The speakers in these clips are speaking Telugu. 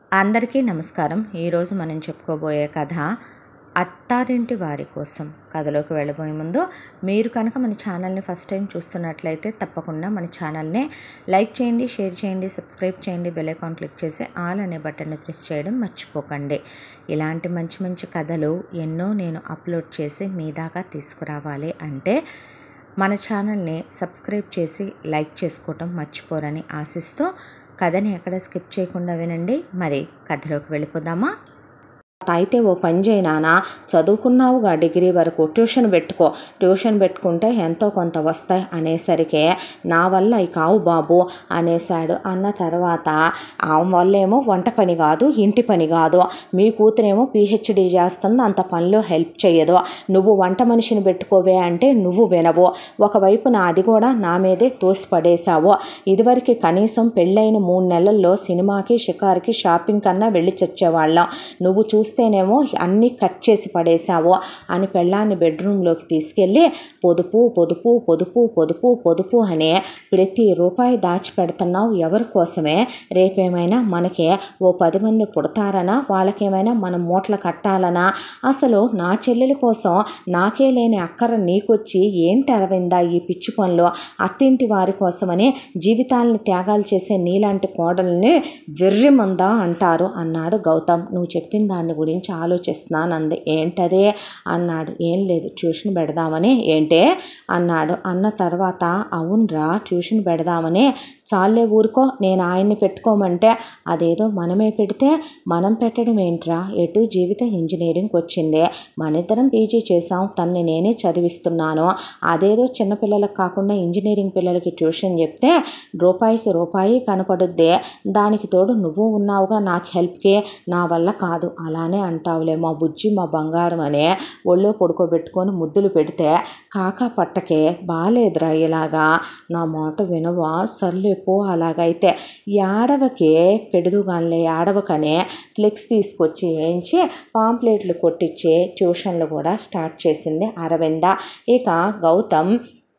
అందరికీ నమస్కారం ఈరోజు మనం చెప్పుకోబోయే కథ అత్తారింటి వారి కోసం కథలోకి వెళ్ళబోయే ముందు మీరు కనుక మన ఛానల్ని ఫస్ట్ టైం చూస్తున్నట్లయితే తప్పకుండా మన ఛానల్ని లైక్ చేయండి షేర్ చేయండి సబ్స్క్రైబ్ చేయండి బెల్ ఐకాన్ క్లిక్ చేసి ఆల్ అనే బటన్ని ప్రెస్ చేయడం మర్చిపోకండి ఇలాంటి మంచి మంచి కథలు ఎన్నో నేను అప్లోడ్ చేసి మీ దాకా తీసుకురావాలి అంటే మన ఛానల్ని సబ్స్క్రైబ్ చేసి లైక్ చేసుకోవటం మర్చిపోరని ఆశిస్తూ కథని ఎక్కడ స్కిప్ చేయకుండా వినండి మరి కథలోకి వెళ్ళిపోదామా అయితే ఓ పని చేయి నాన్న చదువుకున్నావుగా డిగ్రీ వరకు ట్యూషన్ పెట్టుకో ట్యూషన్ పెట్టుకుంటే ఎంతో కొంత వస్తాయి అనేసరికి నా వల్ల అవి కావు బాబు అనేసాడు అన్న తర్వాత ఆమె వల్లేమో వంట పని కాదు ఇంటి పని కాదు మీ కూతురేమో పిహెచ్డి చేస్తుంది అంత పనిలో హెల్ప్ చేయదు నువ్వు వంట మనిషిని పెట్టుకోవే అంటే నువ్వు వినవు ఒకవైపు నా అది కూడా నా మీదే తోసి పడేశావు ఇదివరకు కనీసం పెళ్ళైన మూడు నెలల్లో సినిమాకి షికార్కి షాపింగ్ కన్నా వెళ్ళి చచ్చేవాళ్ళం నువ్వు చూస్తేనేమో అన్నీ కట్ చేసి పడేశావు అని పెళ్ళాన్ని బెడ్రూమ్లోకి తీసుకెళ్ళి పొదుపు పొదుపు పొదుపు పొదుపు పొదుపు అనే ప్రతి రూపాయి దాచిపెడుతున్నావు ఎవరి కోసమే రేపేమైనా మనకి ఓ పది మంది పుడతారనా వాళ్ళకేమైనా మనం మూటలు కట్టాలనా అసలు నా చెల్లెల కోసం నాకే లేని అక్కర నీకొచ్చి ఏంటి అరవిందా ఈ పిచ్చి పనులు అత్తింటి వారి కోసమని జీవితాలను త్యాగాలు చేసే నీలాంటి కోడల్ని వెర్రిమందా అంటారు అన్నాడు గౌతమ్ నువ్వు చెప్పిన దాని గురించి ఆలోచిస్తున్నాను అంది ఏంటదే అన్నాడు ఏం లేదు ట్యూషన్ పెడదామని ఏంటే అన్నాడు అన్న తర్వాత అవునరా ట్యూషన్ పెడదామని చాలే ఊరుకో నేను ఆయన్ని పెట్టుకోమంటే అదేదో మనమే పెడితే మనం పెట్టడం ఏంట్రా ఎటు జీవిత ఇంజనీరింగ్ వచ్చింది మనిద్దరం పీజీ చేసాం తన్ని నేనే చదివిస్తున్నాను అదేదో చిన్నపిల్లలకు కాకుండా ఇంజనీరింగ్ పిల్లలకి ట్యూషన్ చెప్తే రూపాయికి రూపాయి కనపడుద్ది దానికి తోడు నువ్వు ఉన్నావుగా నాకు హెల్ప్కి నా వల్ల కాదు అలానే అంటావులే మా బుజ్జి మా బంగారం అనే ఒళ్ళో పడుకోబెట్టుకొని ముద్దులు పెడితే కాకా పట్టకే బాలేదురా ఇలాగా నా మాట వినవా సర్లే పో అలాగైతే ఏడవకే పెడుదుగానిలే ఏడవకనే ఫ్లెక్స్ తీసుకొచ్చి వేయించి పాంప్లెట్లు కొట్టించి ట్యూషన్లు కూడా స్టార్ట్ చేసింది అరవింద ఇక గౌతమ్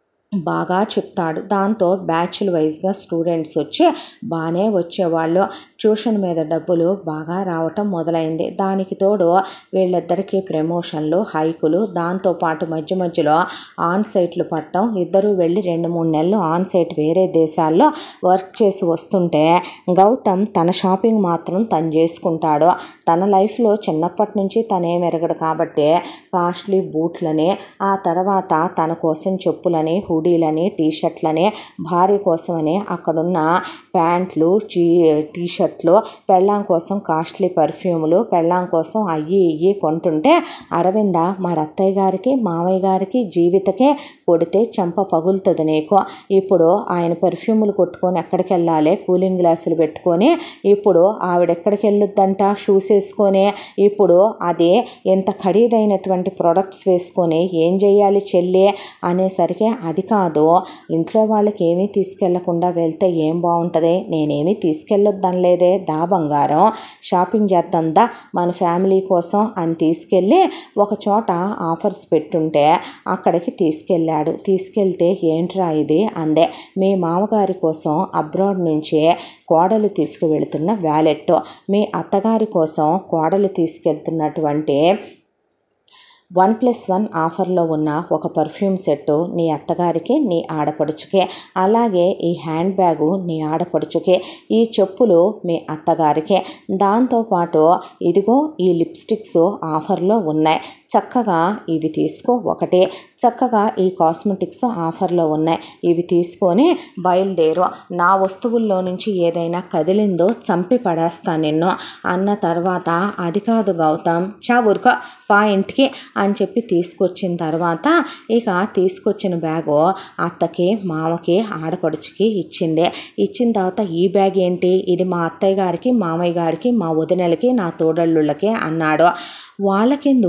బాగా చెప్తాడు దాంతో బ్యాచ్లు వైజ్గా స్టూడెంట్స్ వచ్చి బాగానే వచ్చేవాళ్ళు ట్యూషన్ మీద డబ్బులు బాగా రావటం మొదలైంది దానికి తోడు వీళ్ళిద్దరికీ ప్రమోషన్లు హైకులు దాంతోపాటు మధ్య మధ్యలో ఆన్ సైట్లు పట్టడం ఇద్దరు వెళ్ళి రెండు మూడు నెలలు ఆన్ సైట్ వేరే దేశాల్లో వర్క్ చేసి వస్తుంటే గౌతమ్ తన షాపింగ్ మాత్రం తను చేసుకుంటాడు తన లైఫ్లో చిన్నప్పటి నుంచి తనేం ఎరగడు కాబట్టి కాస్ట్లీ బూట్లని ఆ తర్వాత తన కోసం చెప్పులని హుడీలని టీషర్ట్లని భార్య కోసమని అక్కడున్న ప్యాంట్లు చీ టీషర్ట్లు పెళ్ళాం కోసం కాస్ట్లీ పర్ఫ్యూములు పెళ్ళాం కోసం అయ్యి ఇయ్యి కొంటుంటే అరవింద మా అత్తయ్య గారికి మామయ్య గారికి జీవితకే కొడితే చెంప పగులుతుంది నీకు ఇప్పుడు ఆయన పర్ఫ్యూములు కొట్టుకొని ఎక్కడికి వెళ్ళాలి కూలింగ్ గ్లాసులు పెట్టుకొని ఇప్పుడు ఆవిడ ఎక్కడికి వెళ్ళొద్దంట షూస్ వేసుకొని ఇప్పుడు అది ఎంత ఖరీదైనటువంటి ప్రొడక్ట్స్ వేసుకొని ఏం చేయాలి చెల్లి అనేసరికి అది కాదు ఇంట్లో వాళ్ళకి ఏమీ తీసుకెళ్లకుండా వెళ్తే ఏం బాగుంటుంది నేనేమీ తీసుకెళ్ళొద్దనలేదే దా బంగారం షాపింగ్ చేద్దందా మన ఫ్యామిలీ కోసం అని తీసుకెళ్ళి ఒక చోట ఆఫర్స్ పెట్టుంటే అక్కడికి తీసుకెళ్ళాడు తీసుకెళ్తే ఏంట్రా ఇది అందే మీ మామగారి కోసం అబ్రాడ్ నుంచి కోడలు తీసుకువెళుతున్న వ్యాలెట్ మీ అత్తగారి కోసం కోడలు తీసుకెళ్తున్నటువంటి వన్ ప్లస్ వన్ ఆఫర్లో ఉన్న ఒక పర్ఫ్యూమ్ సెట్టు నీ అత్తగారికి నీ ఆడపడుచుకే అలాగే ఈ హ్యాండ్ బ్యాగు నీ ఆడపడుచుకే ఈ చెప్పులు మీ అత్తగారికే దాంతోపాటు ఇదిగో ఈ లిప్స్టిక్స్ ఆఫర్లో ఉన్నాయి చక్కగా ఇవి తీసుకో ఒకటే చక్కగా ఈ కాస్మెటిక్స్ ఆఫర్లో ఉన్నాయి ఇవి తీసుకొని బయలుదేరు నా వస్తువుల్లో నుంచి ఏదైనా కదిలిందో చంపి పడేస్తా నిన్ను అన్న తర్వాత అది కాదు గౌతమ్ చా ఊరుకో పా ఇంటికి అని చెప్పి తీసుకొచ్చిన తర్వాత ఇక తీసుకొచ్చిన బ్యాగు అత్తకి మామకి ఆడపడుచుకి ఇచ్చింది ఇచ్చిన తర్వాత ఈ బ్యాగ్ ఏంటి ఇది మా అత్తయ్య గారికి మామయ్య గారికి మా వదినలకి నా తోడళ్ళుళ్ళకి అన్నాడు వాళ్ళకెందుకు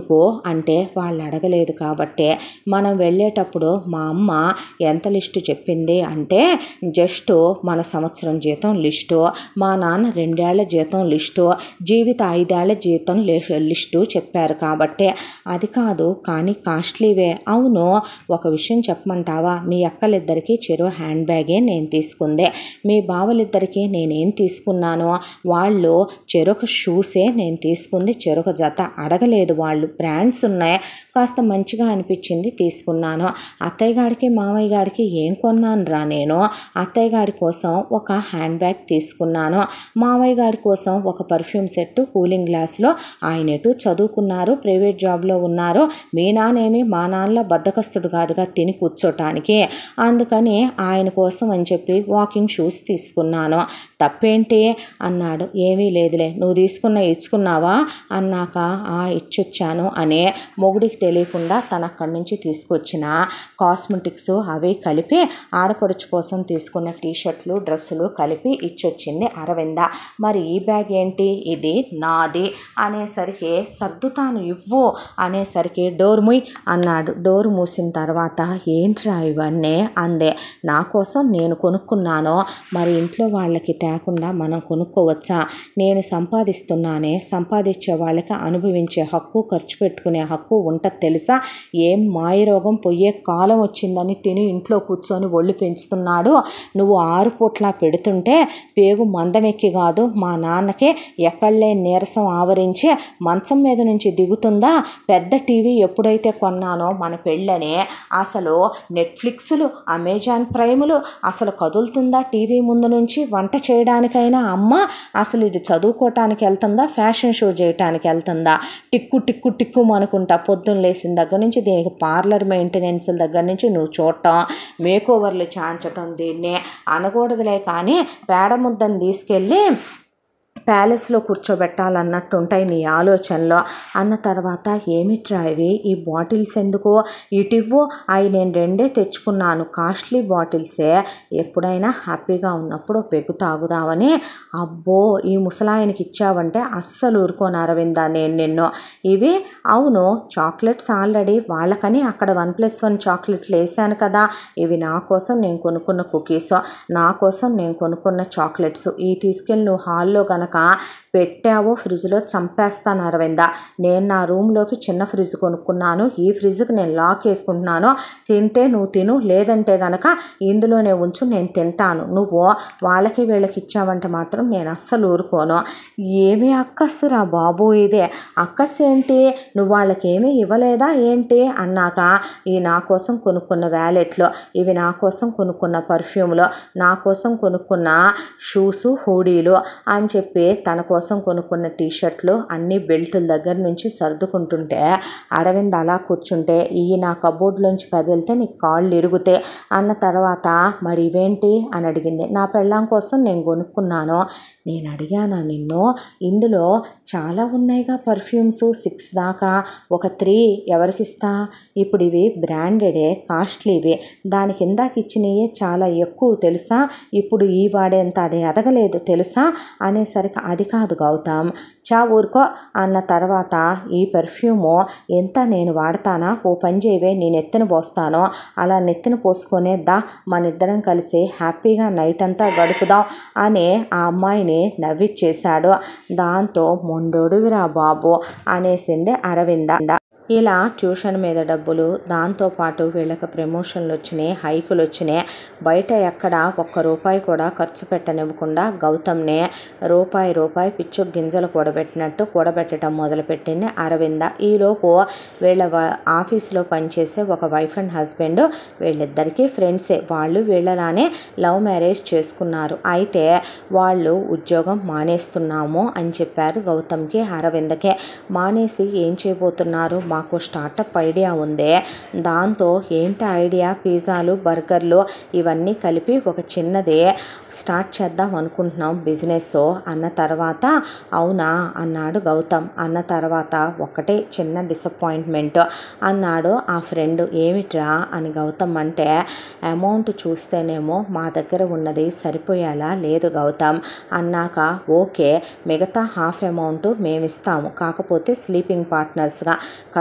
అంటే వాళ్ళు అడగలేదు కాబట్టే మనం వెళ్ళేటప్పుడు మా అమ్మ ఎంత లిస్టు చెప్పింది అంటే జస్ట్ మన సంవత్సరం జీతం లిస్టు మా నాన్న రెండేళ్ల జీతం లిస్టు జీవిత ఐదేళ్ల జీతం లి- లిస్టు చెప్పారు కాబట్టి అది కాదు కానీ కాస్ట్లీవే అవును ఒక విషయం చెప్పమంటావా మీ అక్కలిద్దరికీ చెరో హ్యాండ్ బ్యాగే నేను తీసుకుంది మీ బావలిద్దరికీ నేనేం తీసుకున్నాను వాళ్ళు చెరొక షూసే నేను తీసుకుంది చెరొక జత అడగలేదు వాళ్ళు బ్రాండ్స్ ఉన్నాయి కాస్త మంచిగా అనిపించింది తీసుకున్నాను అత్తయ్య గారికి మామయ్య గారికి ఏం కొన్నాను రా నేను అత్తయ్య గారి కోసం ఒక హ్యాండ్ బ్యాగ్ తీసుకున్నాను మామయ్య గారి కోసం ఒక పర్ఫ్యూమ్ సెట్ కూలింగ్ గ్లాస్లో ఆయన ఎటు చదువుకున్నారు ప్రైవేట్ జాబ్లో ఉన్నారు మీ నానేమి మా నాన్నల బద్దకస్తుడు కాదుగా తిని కూర్చోటానికి అందుకని ఆయన కోసం అని చెప్పి వాకింగ్ షూస్ తీసుకున్నాను తప్పేంటి అన్నాడు ఏమీ లేదులే నువ్వు తీసుకున్న ఇచ్చుకున్నావా అన్నాక "ఆ, ఇచ్చొచ్చాను అనే మొగుడికి తెలియకుండా తన అక్కడి నుంచి తీసుకొచ్చిన కాస్మెటిక్స్ అవి కలిపి ఆడపడుచు కోసం తీసుకున్న టీషర్ట్లు డ్రెస్సులు కలిపి ఇచ్చొచ్చింది అరవింద మరి ఈ బ్యాగ్ ఏంటి ఇది నాది అనేసరికి సర్దుతాను ఇవ్వు అనేసరికి డోర్ ముయ్ అన్నాడు డోర్ మూసిన తర్వాత ఏంట్రా ఇవన్నీ అందే నా కోసం నేను కొనుక్కున్నాను మరి ఇంట్లో వాళ్ళకి తేకుండా మనం కొనుక్కోవచ్చా నేను సంపాదిస్తున్నానే సంపాదించే వాళ్ళకి అనుభవించే హక్కు ఖర్చు పెట్టుకునే హక్కు ఉంటుంది తెలుసా ఏం మాయరోగం పోయే కాలం వచ్చిందని తిని ఇంట్లో కూర్చొని ఒళ్ళు పెంచుతున్నాడు నువ్వు ఆరు పూట్లా పెడుతుంటే పేగు మందమెక్కి కాదు మా నాన్నకి ఎక్కడలే నీరసం ఆవరించి మంచం మీద నుంచి దిగుతుందా పెద్ద టీవీ ఎప్పుడైతే కొన్నానో మన పెళ్ళని అసలు నెట్ఫ్లిక్స్లు అమెజాన్ ప్రైములు అసలు కదులుతుందా టీవీ ముందు నుంచి వంట చేయడానికైనా అమ్మ అసలు ఇది చదువుకోవటానికి వెళ్తుందా ఫ్యాషన్ షో చేయటానికి వెళ్తుందా టిక్కు టిక్కు టిక్కు అనుకుంటా పొద్దున్న లేచిన దగ్గర నుంచి దీనికి పార్లర్ మెయింటెనెన్స్ దగ్గర నుంచి నువ్వు చూడటం మేకోవర్లు చాంచటం దీన్ని అనకూడదులే కానీ పేడ ముద్దను తీసుకెళ్ళి ప్యాలెస్లో కూర్చోబెట్టాలన్నట్టు ఉంటాయి నీ ఆలోచనలో అన్న తర్వాత ఏమిట్రా ఇవి ఈ బాటిల్స్ ఎందుకు ఇటివ్వు అవి నేను రెండే తెచ్చుకున్నాను కాస్ట్లీ బాటిల్సే ఎప్పుడైనా హ్యాపీగా ఉన్నప్పుడు పెగ్గు తాగుదామని అబ్బో ఈ ముసలాయనకి ఇచ్చావంటే అస్సలు ఊరుకోను అరవిందా నేను నిన్ను ఇవి అవును చాక్లెట్స్ ఆల్రెడీ వాళ్ళకని అక్కడ వన్ ప్లస్ వన్ చాక్లెట్లు వేసాను కదా ఇవి నా కోసం నేను కొనుక్కున్న కుకీస్ నా కోసం నేను కొనుక్కున్న చాక్లెట్స్ ఈ తీసుకెళ్ళి నువ్వు హాల్లో గనక పెట్టావో ఫ్రిడ్జ్లో చంపేస్తాను అరవింద నేను నా రూమ్లోకి చిన్న ఫ్రిడ్జ్ కొనుక్కున్నాను ఈ ఫ్రిడ్జ్కి నేను లాక్ వేసుకుంటున్నాను తింటే నువ్వు తిను లేదంటే గనక ఇందులోనే ఉంచు నేను తింటాను నువ్వు వాళ్ళకి వీళ్ళకి ఇచ్చావంటే మాత్రం నేను అస్సలు ఊరుకోను ఏమి అక్కస్సురా బాబు ఇదే అక్కస్ ఏంటి నువ్వు వాళ్ళకి ఏమీ ఇవ్వలేదా ఏంటి అన్నాక ఈ నా కోసం కొనుక్కున్న వ్యాలెట్లు ఇవి నా కోసం కొనుక్కున్న పర్ఫ్యూమ్లు నా కోసం కొనుక్కున్న షూసు హూడీలు అని చెప్పి తన కోసం కొనుక్కున్న టీషర్ట్లు అన్ని బెల్టుల దగ్గర నుంచి సర్దుకుంటుంటే అరవింద్ అలా కూర్చుంటే ఈ నా కబోర్డ్లోంచి కదిలితే నీకు కాళ్ళు ఇరుగుతాయి అన్న తర్వాత మరి ఇవేంటి అని అడిగింది నా పెళ్ళాం కోసం నేను కొనుక్కున్నాను నేను అడిగానా నిన్ను ఇందులో చాలా ఉన్నాయిగా పర్ఫ్యూమ్స్ సిక్స్ దాకా ఒక త్రీ ఎవరికి ఇస్తా ఇప్పుడు ఇవి బ్రాండెడే కాస్ట్లీవి దాని కిందాకి ఇచ్చినవి చాలా ఎక్కువ తెలుసా ఇప్పుడు ఈ వాడేంత అది ఎదగలేదు తెలుసా అనేసరికి అది కాదు గౌతమ్ చా ఊరుకో అన్న తర్వాత ఈ పెర్ఫ్యూము ఎంత నేను వాడతానా ఓ పని చేయవే నేను ఎత్తున పోస్తాను అలా నెత్తిన పోసుకొనే దా మన ఇద్దరం కలిసి హ్యాపీగా నైట్ అంతా గడుపుదాం అని ఆ అమ్మాయిని నవ్విచ్చేశాడు దాంతో మొండోడువిరా బాబు అనేసింది అరవింద ఇలా ట్యూషన్ మీద డబ్బులు దాంతోపాటు వీళ్ళకి ప్రమోషన్లు వచ్చినాయి హైకులు వచ్చినాయి బయట ఎక్కడ ఒక్క రూపాయి కూడా ఖర్చు పెట్టనివ్వకుండా గౌతమ్నే రూపాయి రూపాయి పిచ్చు గింజలు కూడబెట్టినట్టు కూడబెట్టడం మొదలుపెట్టింది అరవింద ఈలోపు వీళ్ళ వ- ఆఫీసులో పనిచేసే ఒక వైఫ్ అండ్ హస్బెండ్ వీళ్ళిద్దరికీ ఫ్రెండ్సే వాళ్ళు వీళ్ళలానే లవ్ మ్యారేజ్ చేసుకున్నారు అయితే వాళ్ళు ఉద్యోగం మానేస్తున్నాము అని చెప్పారు గౌతమ్కి అరవిందకే మానేసి ఏం చేయబోతున్నారు మాకు స్టార్టప్ ఐడియా ఉంది దాంతో ఏంటి ఐడియా పిజ్జాలు బర్గర్లు ఇవన్నీ కలిపి ఒక చిన్నది స్టార్ట్ చేద్దాం అనుకుంటున్నాం బిజినెస్ అన్న తర్వాత అవునా అన్నాడు గౌతమ్ అన్న తర్వాత ఒకటే చిన్న డిసప్పాయింట్మెంట్ అన్నాడు ఆ ఫ్రెండ్ ఏమిట్రా అని గౌతమ్ అంటే అమౌంట్ చూస్తేనేమో మా దగ్గర ఉన్నది సరిపోయేలా లేదు గౌతమ్ అన్నాక ఓకే మిగతా హాఫ్ అమౌంట్ మేము ఇస్తాము కాకపోతే స్లీపింగ్ పార్ట్నర్స్గా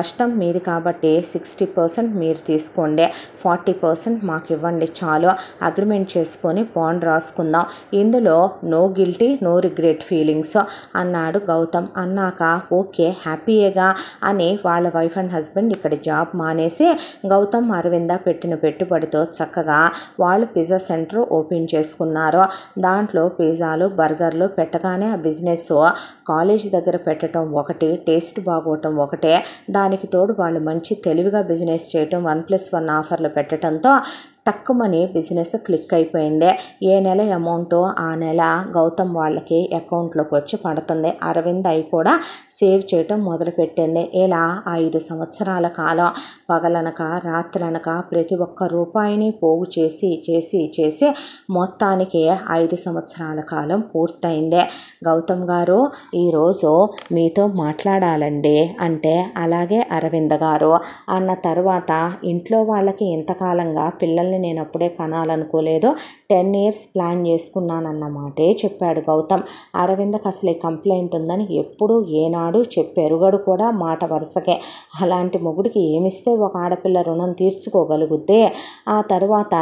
నష్టం మీది కాబట్టి సిక్స్టీ పర్సెంట్ మీరు తీసుకోండి ఫార్టీ పర్సెంట్ మాకు ఇవ్వండి చాలు అగ్రిమెంట్ చేసుకొని బాండ్ రాసుకుందాం ఇందులో no guilty no regret feelings అన్నాడు గౌతమ్ అన్నాక ఓకే హ్యాపీయేగా అని వాళ్ళ వైఫ్ అండ్ హస్బెండ్ ఇక్కడ జాబ్ మానేసి గౌతమ్ అరవింద పెట్టిన పెట్టుబడితో చక్కగా వాళ్ళు పిజ్జా సెంటర్ ఓపెన్ చేసుకున్నారు దాంట్లో పిజ్జాలు బర్గర్లు పెట్టగానే ఆ బిజినెస్ కాలేజ్ దగ్గర పెట్టడం ఒకటి టేస్ట్ బాగోవటం ఒకటే దానికి తోడు వాళ్ళు మంచి తెలివిగా బిజినెస్ చేయటం వన్ ప్లస్ వన్ ఆఫర్లు పెట్టడంతో టక్కుమని బిజినెస్ క్లిక్ అయిపోయింది ఏ నెల అమౌంట్ ఆ నెల గౌతమ్ వాళ్ళకి అకౌంట్లోకి వచ్చి పడుతుంది అరవింద్ అయి కూడా సేవ్ చేయటం మొదలుపెట్టింది ఇలా ఐదు సంవత్సరాల కాలం పగలనక రాత్రనక ప్రతి ఒక్క రూపాయిని పోగు చేసి చేసి చేసి మొత్తానికి ఐదు సంవత్సరాల కాలం పూర్తయింది గౌతమ్ గారు ఈరోజు మీతో మాట్లాడాలండి అంటే అలాగే అరవింద్ గారు అన్న తర్వాత ఇంట్లో వాళ్ళకి ఇంతకాలంగా పిల్లల్ని నేను అప్పుడే కనాలనుకోలేదు టెన్ ఇయర్స్ ప్లాన్ చేసుకున్నానన్నమాటే చెప్పాడు గౌతమ్ అరవిందకు అసలు కంప్లైంట్ ఉందని ఎప్పుడు ఏనాడు చెప్పెరుగడు కూడా మాట వరుసకే అలాంటి మొగుడికి ఏమిస్తే ఒక ఆడపిల్ల రుణం తీర్చుకోగలుగుద్దే ఆ తర్వాత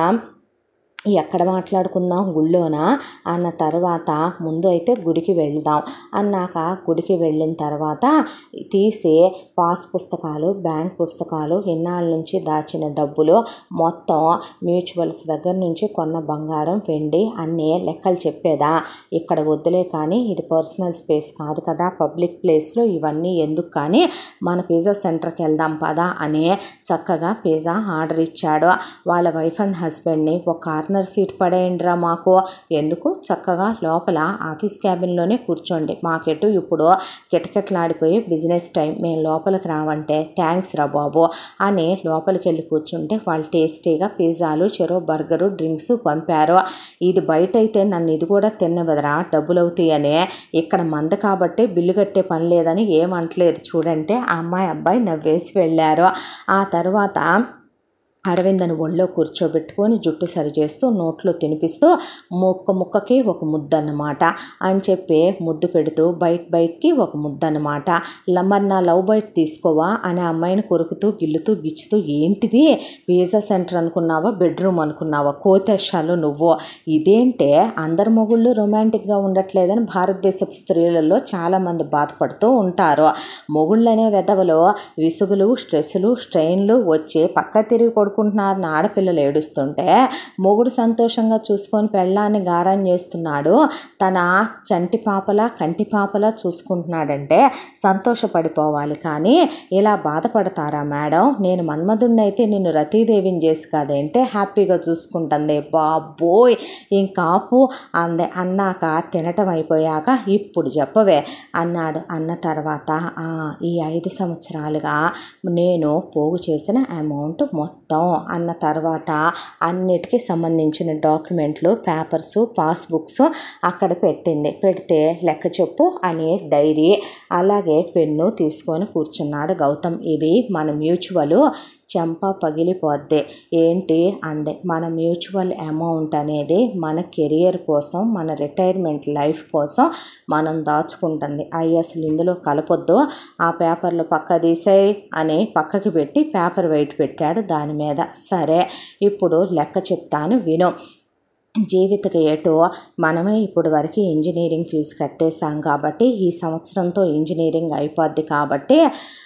ఎక్కడ మాట్లాడుకుందాం గుళ్ళోనా అన్న తర్వాత ముందు అయితే గుడికి వెళ్దాం అన్నాక గుడికి వెళ్ళిన తర్వాత తీసి పాస్ పుస్తకాలు బ్యాంక్ పుస్తకాలు ఇన్నాళ్ళ నుంచి దాచిన డబ్బులు మొత్తం మ్యూచువల్స్ దగ్గర నుంచి కొన్న బంగారం వెండి అన్నీ లెక్కలు చెప్పేదా ఇక్కడ వద్దులే కానీ ఇది పర్సనల్ స్పేస్ కాదు కదా పబ్లిక్ ప్లేస్లో ఇవన్నీ ఎందుకు కానీ మన పిజ్జా సెంటర్కి వెళ్దాం పదా అని చక్కగా పిజ్జా ఆర్డర్ ఇచ్చాడు వాళ్ళ వైఫ్ అండ్ హస్బెండ్ని ఒక కార్నర్ సీట్ పడేయండిరా మాకు ఎందుకు చక్కగా లోపల ఆఫీస్ క్యాబిన్లోనే కూర్చోండి మాకెటు ఇప్పుడు కిటకిటలాడిపోయి బిజినెస్ టైం మేము లోపలికి రావంటే థ్యాంక్స్ రా బాబు అని లోపలికి వెళ్ళి కూర్చుంటే వాళ్ళు టేస్టీగా పిజ్జాలు చెరో బర్గరు డ్రింక్స్ పంపారు ఇది బయట అయితే నన్ను ఇది కూడా తిన్నవదరా డబ్బులు అవుతాయని ఇక్కడ మంద కాబట్టి బిల్లు కట్టే పని లేదని ఏమంటలేదు చూడంటే ఆ అమ్మాయి అబ్బాయి నవ్వేసి వెళ్ళారు ఆ తర్వాత అరవిందని ఒళ్ళో కూర్చోబెట్టుకొని జుట్టు సరిచేస్తూ నోట్లో తినిపిస్తూ ముక్క ముక్కకి ఒక ముద్ద అన్నమాట అని చెప్పి ముద్దు పెడుతూ బయట బయటకి ఒక ముద్ద అన్నమాట మరి నా లవ్ బయట తీసుకోవా అనే అమ్మాయిని కొరుకుతూ గిల్లుతూ గిచ్చుతూ ఏంటిది పిజ్జా సెంటర్ అనుకున్నావా బెడ్రూమ్ అనుకున్నావా కోతేశాలు నువ్వు ఇదేంటే అందరి మొగుళ్ళు రొమాంటిక్గా ఉండట్లేదని భారతదేశపు స్త్రీలలో చాలామంది బాధపడుతూ ఉంటారు మొగుళ్ళనే వెధవలో విసుగులు స్ట్రెస్సులు స్ట్రెయిన్లు వచ్చి పక్క తిరిగి పడుకుంటున్నారని ఆడపిల్లలు ఏడుస్తుంటే మొగుడు సంతోషంగా చూసుకొని పెళ్ళాన్ని గారం చేస్తున్నాడు తన చంటి పాపలా కంటి పాపలా చూసుకుంటున్నాడంటే సంతోషపడిపోవాలి కానీ ఇలా బాధపడతారా మేడం నేను మన్మధుడిని అయితే నిన్ను రతీదేవిని చేసి కాదంటే హ్యాపీగా చూసుకుంటుంది బాబోయ్ ఇంకాపు అందే అన్నాక తినటం అయిపోయాక ఇప్పుడు చెప్పవే అన్నాడు అన్న తర్వాత "ఆ, ఈ ఐదు సంవత్సరాలుగా నేను పోగు చేసిన అమౌంట్ మొత్తం అన్న తర్వాత అన్నిటికీ సంబంధించిన డాక్యుమెంట్లు పేపర్స్ పాస్బుక్స్ అక్కడ పెట్టింది పెడితే లెక్క చెప్పు అనే డైరీ అలాగే పెన్ను తీసుకొని కూర్చున్నాడు గౌతమ్ ఇవి మన మ్యూచువల్ చెంప పగిలిపోద్ది ఏంటి అందే మన మ్యూచువల్ అమౌంట్ అనేది మన కెరియర్ కోసం మన రిటైర్మెంట్ లైఫ్ కోసం మనం దాచుకుంటుంది అవి అసలు ఇందులో కలపొద్దు ఆ పేపర్లు పక్క తీసేయి అని పక్కకి పెట్టి పేపర్ వెయిట్ పెట్టాడు దాని మీద సరే ఇప్పుడు లెక్క చెప్తాను విను జీవితకి ఏటో మనమే ఇప్పుడు వరకు ఇంజనీరింగ్ ఫీజు కట్టేశాం కాబట్టి ఈ సంవత్సరంతో ఇంజనీరింగ్ అయిపోద్ది కాబట్టి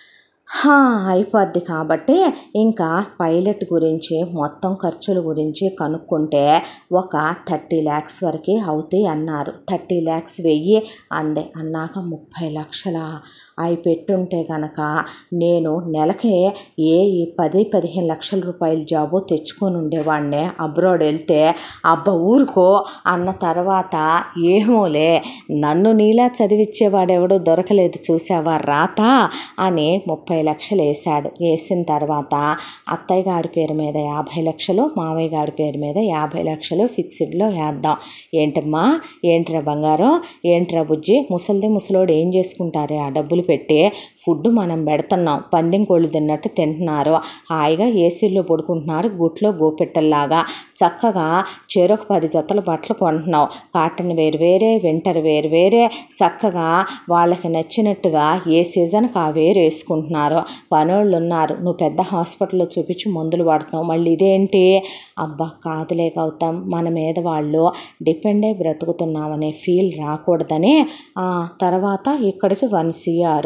హా, అయిపోద్ది కాబట్టి ఇంకా పైలట్ గురించి మొత్తం ఖర్చుల గురించి కనుక్కుంటే ఒక థర్టీ ల్యాక్స్ వరకు అవుతాయి అన్నారు థర్టీ ల్యాక్స్ వెయ్యి అందే అన్నాక ముప్పై లక్షల అవి పెట్టుంటే గనక నేను నెలకే ఏ ఈ పది పదిహేను లక్షల రూపాయల జాబు తెచ్చుకొని ఉండేవాడినే అబ్రాడ్ వెళ్తే అబ్బ ఊరుకో అన్న తర్వాత ఏమోలే నన్ను నీలా చదివిచ్చేవాడెవడో దొరకలేదు చూసావా రాత అని ముప్పై లక్షలు వేశాడు వేసిన తర్వాత అత్తయ్య గారి పేరు మీద యాభై లక్షలు మామయ్య గారి పేరు మీద యాభై లక్షలు ఫిక్స్డ్లో వేద్దాం ఏంటమ్మా ఏంట్రా బంగారం ఏంట్రా బుజ్జి ముసలిది ముసలోడు ఏం చేసుకుంటారే ఆ డబ్బులు పెట్టి ఫుడ్ మనం పెడుతున్నాం పందెం కోళ్ళు తిన్నట్టు తింటున్నారు హాయిగా ఏసీల్లో పడుకుంటున్నారు గుట్లో గోపెట్టల్లాగా చక్కగా చెరొక పది జతల బట్టలు కొంటున్నావు కాటన్ వేరు వేరే వింటర్ వేరు వేరే చక్కగా వాళ్ళకి నచ్చినట్టుగా ఏ సీజన్కి ఆ వేరు వేసుకుంటున్నారు పనోళ్ళు ఉన్నారు నువ్వు పెద్ద హాస్పిటల్లో చూపించి మందులు వాడుతున్నావు మళ్ళీ ఇదేంటి అబ్బా కాదులే గౌతమ్ మన మీద వాళ్ళు డిపెండ్ అయి బ్రతుకుతున్నామనే ఫీల్ రాకూడదని ఆ, తర్వాత ఇక్కడికి వన్ సిఆర్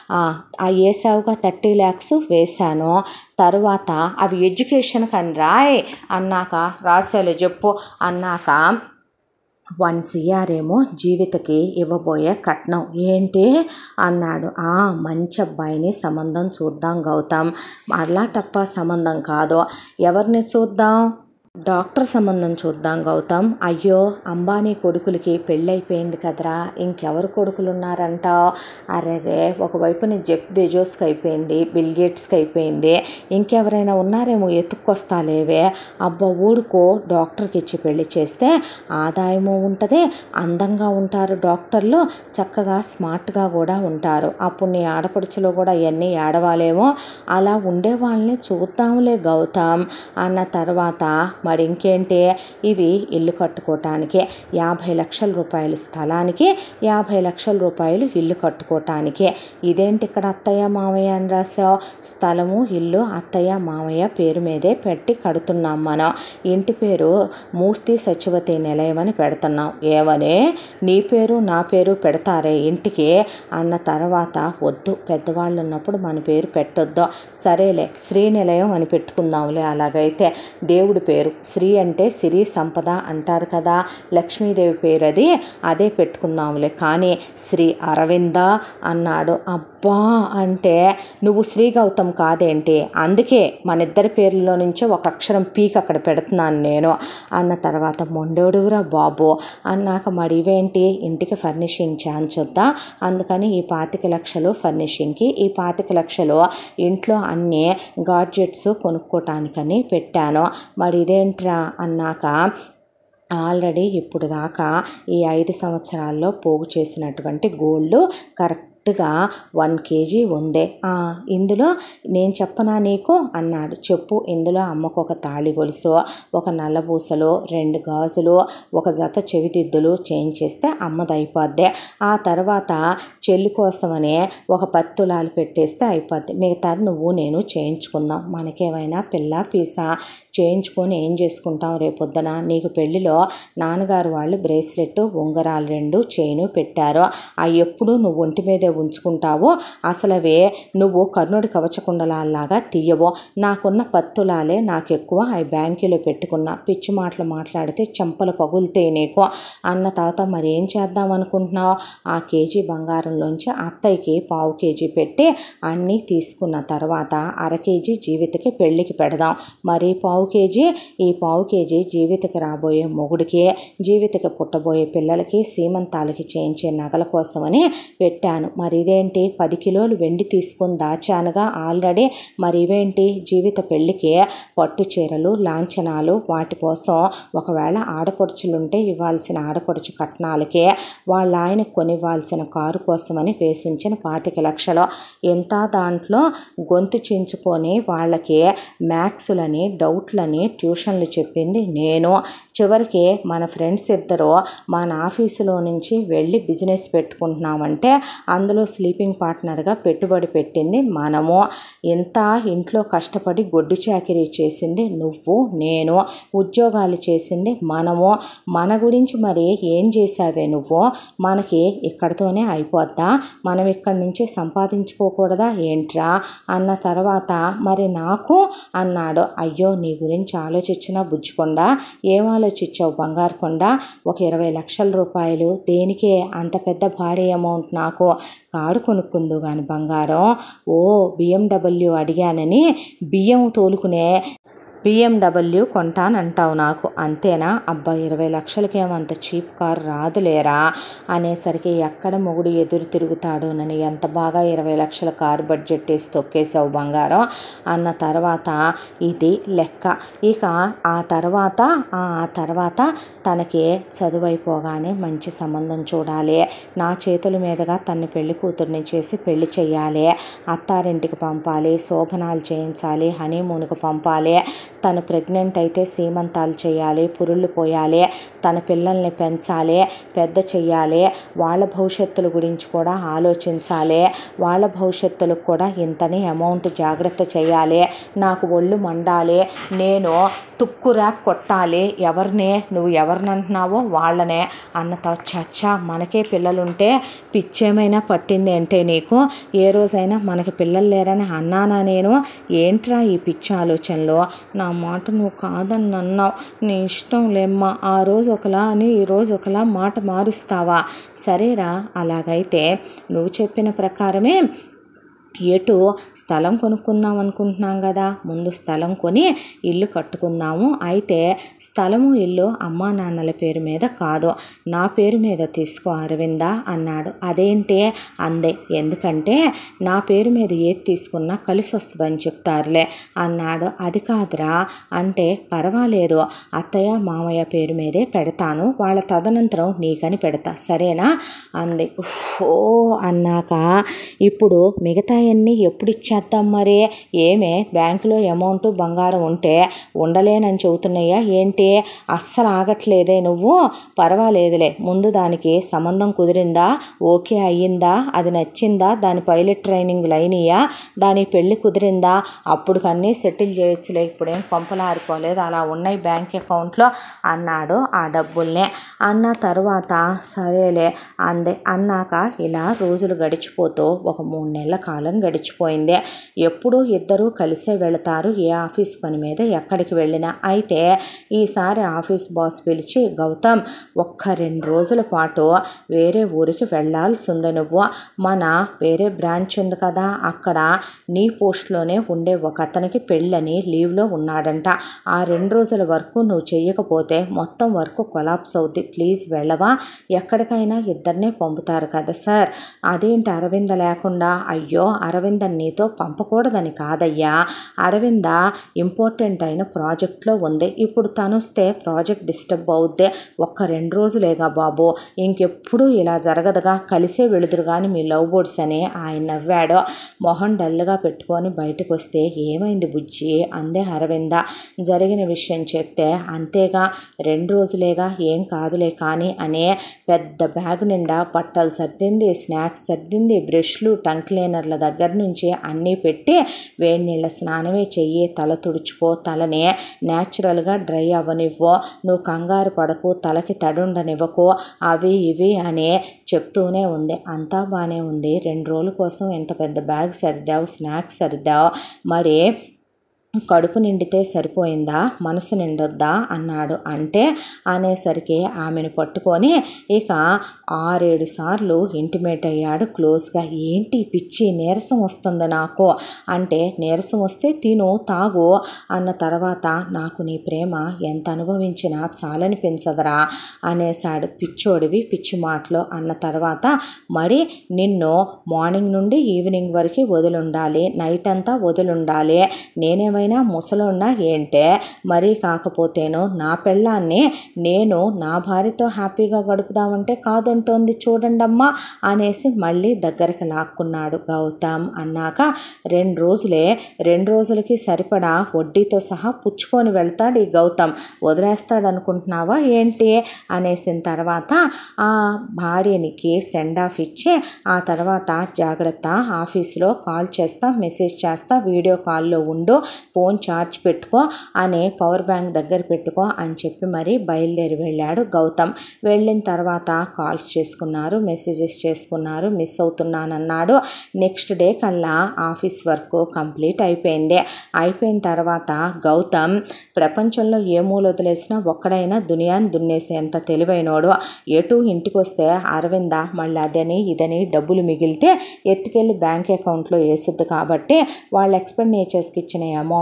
ఆ వేసావుగా థర్టీ ల్యాక్స్ వేశాను తర్వాత అవి ఎడ్యుకేషన్కి అని రాయ్ అన్నాక రాసేలు చెప్పు అన్నాక వన్ సిఆర్ ఏమో జీవితకి ఇవ్వబోయే కట్నం ఏంటి అన్నాడు ఆ మంచి అబ్బాయిని సంబంధం చూద్దాం గౌతమ్ అలా తప్ప సంబంధం కాదు ఎవరిని చూద్దాం డాక్టర్ సంబంధం చూద్దాం గౌతమ్ అయ్యో అంబానీ కొడుకులకి పెళ్ళైపోయింది కదరా ఇంకెవరు కొడుకులు ఉన్నారంటావు అరేరే ఒకవైపున జెఫ్ బెజోస్కి అయిపోయింది బిల్ గేట్స్కి అయిపోయింది ఇంకెవరైనా ఉన్నారేమో ఎత్తుక్కొస్తాలేవే అబ్బా ఊడుకో డాక్టర్కి ఇచ్చి పెళ్లి చేస్తే ఆదాయము ఉంటుంది అందంగా ఉంటారు డాక్టర్లు చక్కగా స్మార్ట్గా కూడా ఉంటారు అప్పుడు నీ ఆడపడుచులో కూడా ఇవన్నీ ఏడవాలేమో అలా ఉండే వాళ్ళని చూద్దాంలే గౌతమ్ అన్న తర్వాత మరి ఇంకేంటి ఇవి ఇల్లు కట్టుకోవటానికి యాభై లక్షల రూపాయలు స్థలానికి యాభై లక్షల రూపాయలు ఇల్లు కట్టుకోవటానికి ఇదేంటి ఇక్కడ అత్తయ్య మామయ్య అని రాసావు స్థలము ఇల్లు అత్తయ్య మామయ్య పేరు మీదే పెట్టి కడుతున్నాం మనం ఇంటి పేరు మూర్తి సచివతి నిలయం అని పెడుతున్నాం ఏమని నీ పేరు నా పేరు పెడతారే ఇంటికి అన్న తర్వాత వద్దు పెద్దవాళ్ళు ఉన్నప్పుడు మన పేరు పెట్టొద్దు సరేలే శ్రీ నిలయం అని పెట్టుకుందాంలే అలాగైతే దేవుడి పేరు శ్రీ అంటే సిరి సంపద అంటారు కదా లక్ష్మీదేవి పేరు అది అదే పెట్టుకుందాంలే కానీ శ్రీ అరవింద అన్నాడు అబ్బా అంటే నువ్వు శ్రీ గౌతమ్ కాదేంటి అందుకే మన ఇద్దరి పేర్లలో నుంచి ఒక అక్షరం పీక్ అక్కడ పెడుతున్నాను నేను అన్న తర్వాత మొండోడురా బాబు అన్నాక మరి ఇవేంటి ఇంటికి ఫర్నిషింగ్ ఛాన్స్ వద్దా అందుకని ఈ పాతిక లక్షలు ఫర్నిషింగ్కి ఈ పాతిక లక్షలు ఇంట్లో అన్ని గాడ్జెట్స్ కొనుక్కోటానికని పెట్టాను మరి ఇదేంట్రా అన్నాక ఆల్రెడీ ఇప్పుడు దాకా ఈ ఐదు సంవత్సరాల్లో పోగు చేసినటువంటి గోల్డ్ కరెక్ట్ కరెక్ట్గా వన్ కేజీ ఉంది "ఆ, ఇందులో నేను చెప్పనా నీకు అన్నాడు చెప్పు ఇందులో అమ్మకు ఒక తాళి గొలుసు ఒక నల్లబూసలు రెండు గాజులు ఒక జత చెవిదిద్దులు చేయించేస్తే అమ్మది అయిపోద్ది ఆ తర్వాత చెల్లి కోసమని ఒక పది తులాలు పెట్టేస్తే అయిపోద్ది మిగతాది నువ్వు నేను చేయించుకుందాం మనకేమైనా పిల్ల పీసా చేయించుకొని ఏం చేసుకుంటాం రేపొద్దున నీకు పెళ్ళిలో నాన్నగారు వాళ్ళు బ్రేస్లెట్ ఉంగరాలు రెండు చైను పెట్టారు ఆ ఎప్పుడు నువ్వు ఒంటి మీదే ఉంచుకుంటావో అసలు అవే నువ్వు కర్ణుడి కవచకుండలాగా తీయవో నాకున్న పత్తులాలే నాకు ఎక్కువ అవి బ్యాంకులో పెట్టుకున్నా పిచ్చి మాటలు మాట్లాడితే చెంపలు పగులుతాయి నీకు అన్న తర్వాత మరి ఏం చేద్దాం అనుకుంటున్నావు ఆ కేజీ బంగారంలోంచి అత్తయ్యకి పావు కేజీ పెట్టి అన్నీ తీసుకున్న తర్వాత అర కేజీ జీవితకి పెళ్ళికి పెడదాం మరి పావు కేజీ ఈ పావు కేజీ జీవితకి రాబోయే మొగుడికి జీవితకి పుట్టబోయే పిల్లలకి సీమంతాలకి చేయించే నగల కోసమని పెట్టాను మరి ఇదేంటి పది కిలోలు వెండి తీసుకొని దాచానుగా ఆల్రెడీ మరి ఇవేంటి జీవిత పెళ్ళికి పట్టు చీరలు లాంఛనాలు వాటి కోసం ఒకవేళ ఆడపడుచులుంటే ఇవ్వాల్సిన ఆడపడుచు కట్నాలకి వాళ్ళ ఆయన కొనివ్వాల్సిన కారు కోసమని వేసించిన పాతిక లక్షలు ఎంత దాంట్లో గొంతు చించుకొని వాళ్ళకి మ్యాథ్స్లని డౌట్లని ట్యూషన్లు చెప్పింది నేను చివరికి మన ఫ్రెండ్స్ ఇద్దరు మన ఆఫీసులో నుంచి వెళ్ళి బిజినెస్ పెట్టుకుంటున్నామంటే అందులో స్లీపింగ్ పార్ట్నర్గా పెట్టుబడి పెట్టింది మనము ఎంత ఇంట్లో కష్టపడి గొడ్డు చాకిరీ చేసింది నువ్వు నేను ఉద్యోగాలు చేసింది మనము మన గురించి మరి ఏం చేసావే నువ్వు మనకి ఇక్కడితోనే అయిపోద్దా మనం ఇక్కడి నుంచి సంపాదించుకోకూడదా ఏంట్రా అన్న తర్వాత మరి నాకు అన్నాడు అయ్యో నీ గురించి ఆలోచించిన బుజ్జికొండ ఏం ఆలోచించావు బంగారు కొండ ఒక ఇరవై లక్షల రూపాయలు దేనికే అంత పెద్ద భారీ అమౌంట్ నాకు కారు కొనుక్కుందు కానీ బంగారం ఓ బిఎండబ్ల్యూ అడిగానని బియ్యం తోలుకునే బిఎండబ్ల్యూ కొంటానంటావు నాకు అంతేనా అబ్బా ఇరవై లక్షలకి ఏమంత చీప్ కార్ రాదులేరా అనేసరికి ఎక్కడ మొగుడు ఎదురు తిరుగుతాడోనని ఎంత బాగా ఇరవై లక్షల కారు బడ్జెట్ వేసి తొక్కేసావు బంగారం అన్న తర్వాత ఇది లెక్క ఇక ఆ తర్వాత ఆ తర్వాత తనకి చదువైపోగానే మంచి సంబంధం చూడాలి నా చేతుల మీదుగా తన్ని పెళ్లి కూతుర్ని చేసి పెళ్లి చేయాలి అత్తారింటికి పంపాలి శోభనాలు చేయించాలి హనీమూన్కి పంపాలి తను ప్రెగ్నెంట్ అయితే సీమంతాలు చేయాలి పురుళ్ళు పోయాలి తన పిల్లల్ని పెంచాలి పెద్ద చెయ్యాలి వాళ్ళ భవిష్యత్తుల గురించి కూడా ఆలోచించాలి వాళ్ళ భవిష్యత్తులకు కూడా ఇంతని అమౌంట్ జాగ్రత్త చేయాలి నాకు ఒళ్ళు మండాలి నేను తుక్కురా కొట్టాలి ఎవరినే నువ్వు ఎవరిని అంటున్నావో వాళ్ళనే అన్నతో చచ్చా మనకే పిల్లలుంటే పిచ్చేమైనా పట్టింది అంటే నీకు ఏ రోజైనా మనకి పిల్లలు లేరని అన్నానా నేను ఏంట్రా ఈ పిచ్చి ఆలోచనలో నా మాట నువ్వు కాదని అన్నావు నీ ఇష్టం లేమ్మా ఆ రోజు ఒకలా అని ఈ రోజు ఒకలా మాట మారుస్తావా సరేరా అలాగైతే నువ్వు చెప్పిన ప్రకారమే ఎటు స్థలం కొనుక్కుందాం అనుకుంటున్నాం కదా ముందు స్థలం కొని ఇల్లు కట్టుకుందాము అయితే స్థలము ఇల్లు అమ్మా నాన్నల పేరు మీద కాదు నా పేరు మీద తీసుకో అరవింద అన్నాడు అదేంటి అందే ఎందుకంటే నా పేరు మీద ఏది తీసుకున్నా కలిసి వస్తుందని చెప్తారులే అన్నాడు అది కాదురా అంటే పర్వాలేదు అత్తయ్య మామయ్య పేరు మీదే పెడతాను వాళ్ళ తదనంతరం నీకని పెడతా సరేనా అంది ఓ అన్నాక ఇప్పుడు మిగతా అన్నీ ఎప్పుడు ఇచ్చేద్దాం మరి ఏమే బ్యాంకులో అమౌంట్ బంగారం ఉంటే ఉండలేనని చెబుతున్నాయా ఏంటి అస్సలు ఆగట్లేదే నువ్వు పర్వాలేదులే ముందు దానికి సంబంధం కుదిరిందా ఓకే అయ్యిందా అది నచ్చిందా దాని పైలట్ ట్రైనింగ్ లైనియా దాని పెళ్ళి కుదిరిందా అప్పుడు కన్నీ సెటిల్ చేయొచ్చులే ఇప్పుడేం కొంపలారిపోలేదు అలా ఉన్నాయి బ్యాంక్ అకౌంట్లో అన్నాడు ఆ డబ్బుల్నే అన్న తర్వాత సరేలే అందే అన్నాక ఇలా రోజులు గడిచిపోతూ ఒక మూడు నెలల కాలం గడిచిపోయింది ఎప్పుడు ఇద్దరూ కలిసే వెళతారు ఏ ఆఫీస్ పని మీద ఎక్కడికి వెళ్ళినా అయితే ఈసారి ఆఫీస్ బాస్ పిలిచి గౌతమ్ ఒక్క రెండు రోజుల పాటు వేరే ఊరికి వెళ్ళాల్సి ఉంది నువ్వు మన వేరే బ్రాంచ్ ఉంది కదా అక్కడ నీ పోస్ట్లోనే ఉండే ఒక అతనికి పెళ్ళని లీవ్లో ఉన్నాడంట ఆ రెండు రోజుల వరకు నువ్వు చెయ్యకపోతే మొత్తం వర్క్ కొలాప్స్ అవుద్ది ప్లీజ్ వెళ్ళవా ఎక్కడికైనా ఇద్దరినే పంపుతారు కదా సార్ అదేంటి అరవింద లేకుండా అయ్యో అరవింద నీతో పంపకూడదని కాదయ్యా అరవింద ఇంపార్టెంట్ అయిన ప్రాజెక్ట్లో ఉంది ఇప్పుడు తనుస్తే ప్రాజెక్ట్ డిస్టర్బ్ అవుద్ది ఒక్క రెండు రోజులేగా బాబు ఇంకెప్పుడు ఇలా జరగదుగా కలిసే వెళుదురు కానీ మీ లవ్ బోర్డ్స్ అని ఆయన నవ్వాడు మొహం డల్గా పెట్టుకొని బయటకు వస్తే ఏమైంది బుజ్జి అందే అరవింద జరిగిన విషయం చెప్తే అంతేగా రెండు రోజులేగా ఏం కాదులే కానీ అనే పెద్ద బ్యాగ్ నిండా బట్టలు సర్దింది స్నాక్స్ సర్దింది బ్రష్లు టంక్ క్లీనర్ల దగ్గర నుంచి అన్నీ పెట్టి వేడి నీళ్ళ స్నానమే చెయ్యి తల తుడుచుకో తలని న్యాచురల్గా డ్రై అవ్వనివ్వు నువ్వు కంగారు పడకు తలకి తడుండనివ్వకు అవి ఇవి అని చెప్తూనే ఉంది అంతా బాగానే ఉంది రెండు రోజుల కోసం ఇంత పెద్ద బ్యాగ్ సర్దావు స్నాక్స్ సర్దావు మరి కడుపు నిండితే సరిపోయిందా మనసు నిండొద్దా అన్నాడు అంటే అనేసరికి ఆమెను పట్టుకొని ఇక ఆరేడు సార్లు ఇంటిమేట్ అయ్యాడు క్లోజ్గా ఏంటి పిచ్చి నీరసం వస్తుంది నాకు అంటే నీరసం వస్తే తిను తాగు అన్న తర్వాత నాకు నీ ప్రేమ ఎంత అనుభవించినా చాలనిపించదురా అనేశాడు పిచ్చోడివి పిచ్చి మాటలు అన్న తర్వాత మరి నిన్ను మార్నింగ్ నుండి ఈవినింగ్ వరకు వదిలుండాలి నైట్ అంతా వదిలుండాలి నేనేమైనా ముసలున్నా ఏంటే మరీ కాకపోతేను నా పెళ్ళాన్ని నేను నా భార్యతో హ్యాపీగా గడుపుదామంటే కాదంటోంది చూడండమ్మా అనేసి మళ్ళీ దగ్గరికి లాక్కున్నాడు గౌతమ్ అన్నాక రెండు రోజులే రెండు రోజులకి సరిపడా వడ్డీతో సహా పుచ్చుకొని వెళ్తాడు ఈ గౌతమ్ వదిలేస్తాడు అనుకుంటున్నావా ఏంటి అనేసిన తర్వాత ఆ భార్యనికి సెండ్ ఆఫ్ ఇచ్చి ఆ తర్వాత జాగ్రత్త ఆఫీస్లో కాల్ చేస్తా మెసేజ్ చేస్తా వీడియో కాల్లో ఉండు ఫోన్ ఛార్జ్ పెట్టుకో అని పవర్ బ్యాంక్ దగ్గర పెట్టుకో అని చెప్పి మరి బయలుదేరి వెళ్ళాడు గౌతమ్ వెళ్ళిన తర్వాత కాల్స్ చేసుకున్నారు మెసేజెస్ చేసుకున్నారు మిస్ అవుతున్నానన్నాడు నెక్స్ట్ డే కల్లా ఆఫీస్ వర్క్ కంప్లీట్ అయిపోయింది అయిపోయిన తర్వాత గౌతమ్ ప్రపంచంలో ఏ మూల వదిలేసినా ఒక్కడైనా దునియాని దున్నేసేంత తెలివైనోడు ఎటు ఇంటికి వస్తే అరవింద మళ్ళీ అదని ఇదని డబ్బులు మిగిలితే ఎత్తుకెళ్ళి బ్యాంక్ అకౌంట్లో వేసుద్ది కాబట్టి వాళ్ళ ఎక్స్పెండిచర్స్కి ఇచ్చిన అమౌంట్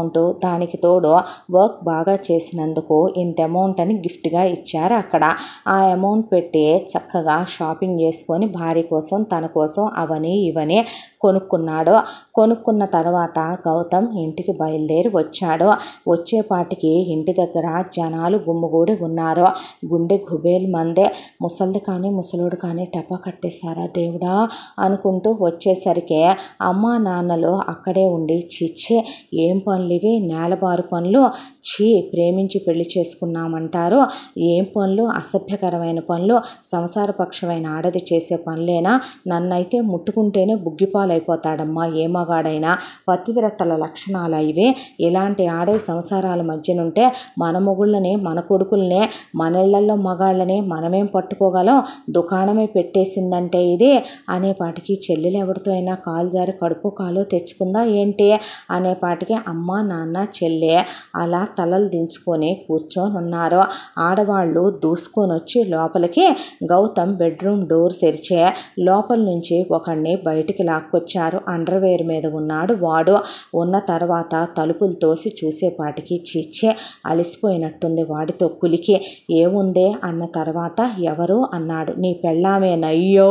అమౌంట్ దానికి తోడు వర్క్ బాగా చేసినందుకు ఇంత అమౌంట్ అని గిఫ్ట్గా ఇచ్చారు అక్కడ ఆ అమౌంట్ పెట్టి చక్కగా షాపింగ్ చేసుకొని భార్య కోసం తన కోసం అవని ఇవని కొనుక్కున్నాడు కొనుక్కున్న తర్వాత గౌతమ్ ఇంటికి బయలుదేరి వచ్చాడు వచ్చేపాటికి ఇంటి దగ్గర జనాలు గుమ్ముగూడి ఉన్నారు గుండె గుబేలు మందే ముసలిది కానీ ముసలోడు కానీ టపా కట్టేశారా దేవుడా అనుకుంటూ వచ్చేసరికి అమ్మ నాన్నలు అక్కడే ఉండి చిచ్చే ఏం పనులు ఇవి నేలబారు పనులు చీ ప్రేమించి పెళ్లి చేసుకున్నామంటారు ఏం పనులు అసభ్యకరమైన పనులు సంసారపక్షమైన ఆడది చేసే పనులేనా నన్నైతే ముట్టుకుంటేనే బుగ్గిపాలైపోతాడమ్మా ఏ మగాడైనా పతివ్రతల లక్షణాలు ఇవే ఇలాంటి ఆడే సంసారాల మధ్యనుంటే మన మొగుళ్ళని మన కొడుకుల్నే మన ఇళ్లలో మగాళ్ళని మనమేం పట్టుకోగలం దుకాణమే పెట్టేసిందంటే ఇది అనేపాటికి చెల్లెలు ఎవరితో అయినా కాలు జారి కడుపు కాలో తెచ్చుకుందా ఏంటి అనేపాటికి అమ్మ నాన్న చెల్లె అలా తలలు దించుకొని కూర్చొని ఉన్నారు ఆడవాళ్ళు దూసుకొని వచ్చి లోపలికి గౌతమ్ బెడ్రూమ్ డోర్ తెరిచే లోపల నుంచి ఒకడిని బయటికి లాక్కొచ్చారు అండర్వేర్ మీద ఉన్నాడు వాడు ఉన్న తర్వాత తలుపులు తోసి చూసేపాటికి చీచే అలిసిపోయినట్టుంది వాడితో కులికి ఏముందే అన్న తర్వాత ఎవరు అన్నాడు నీ పెళ్ళామేనయ్యో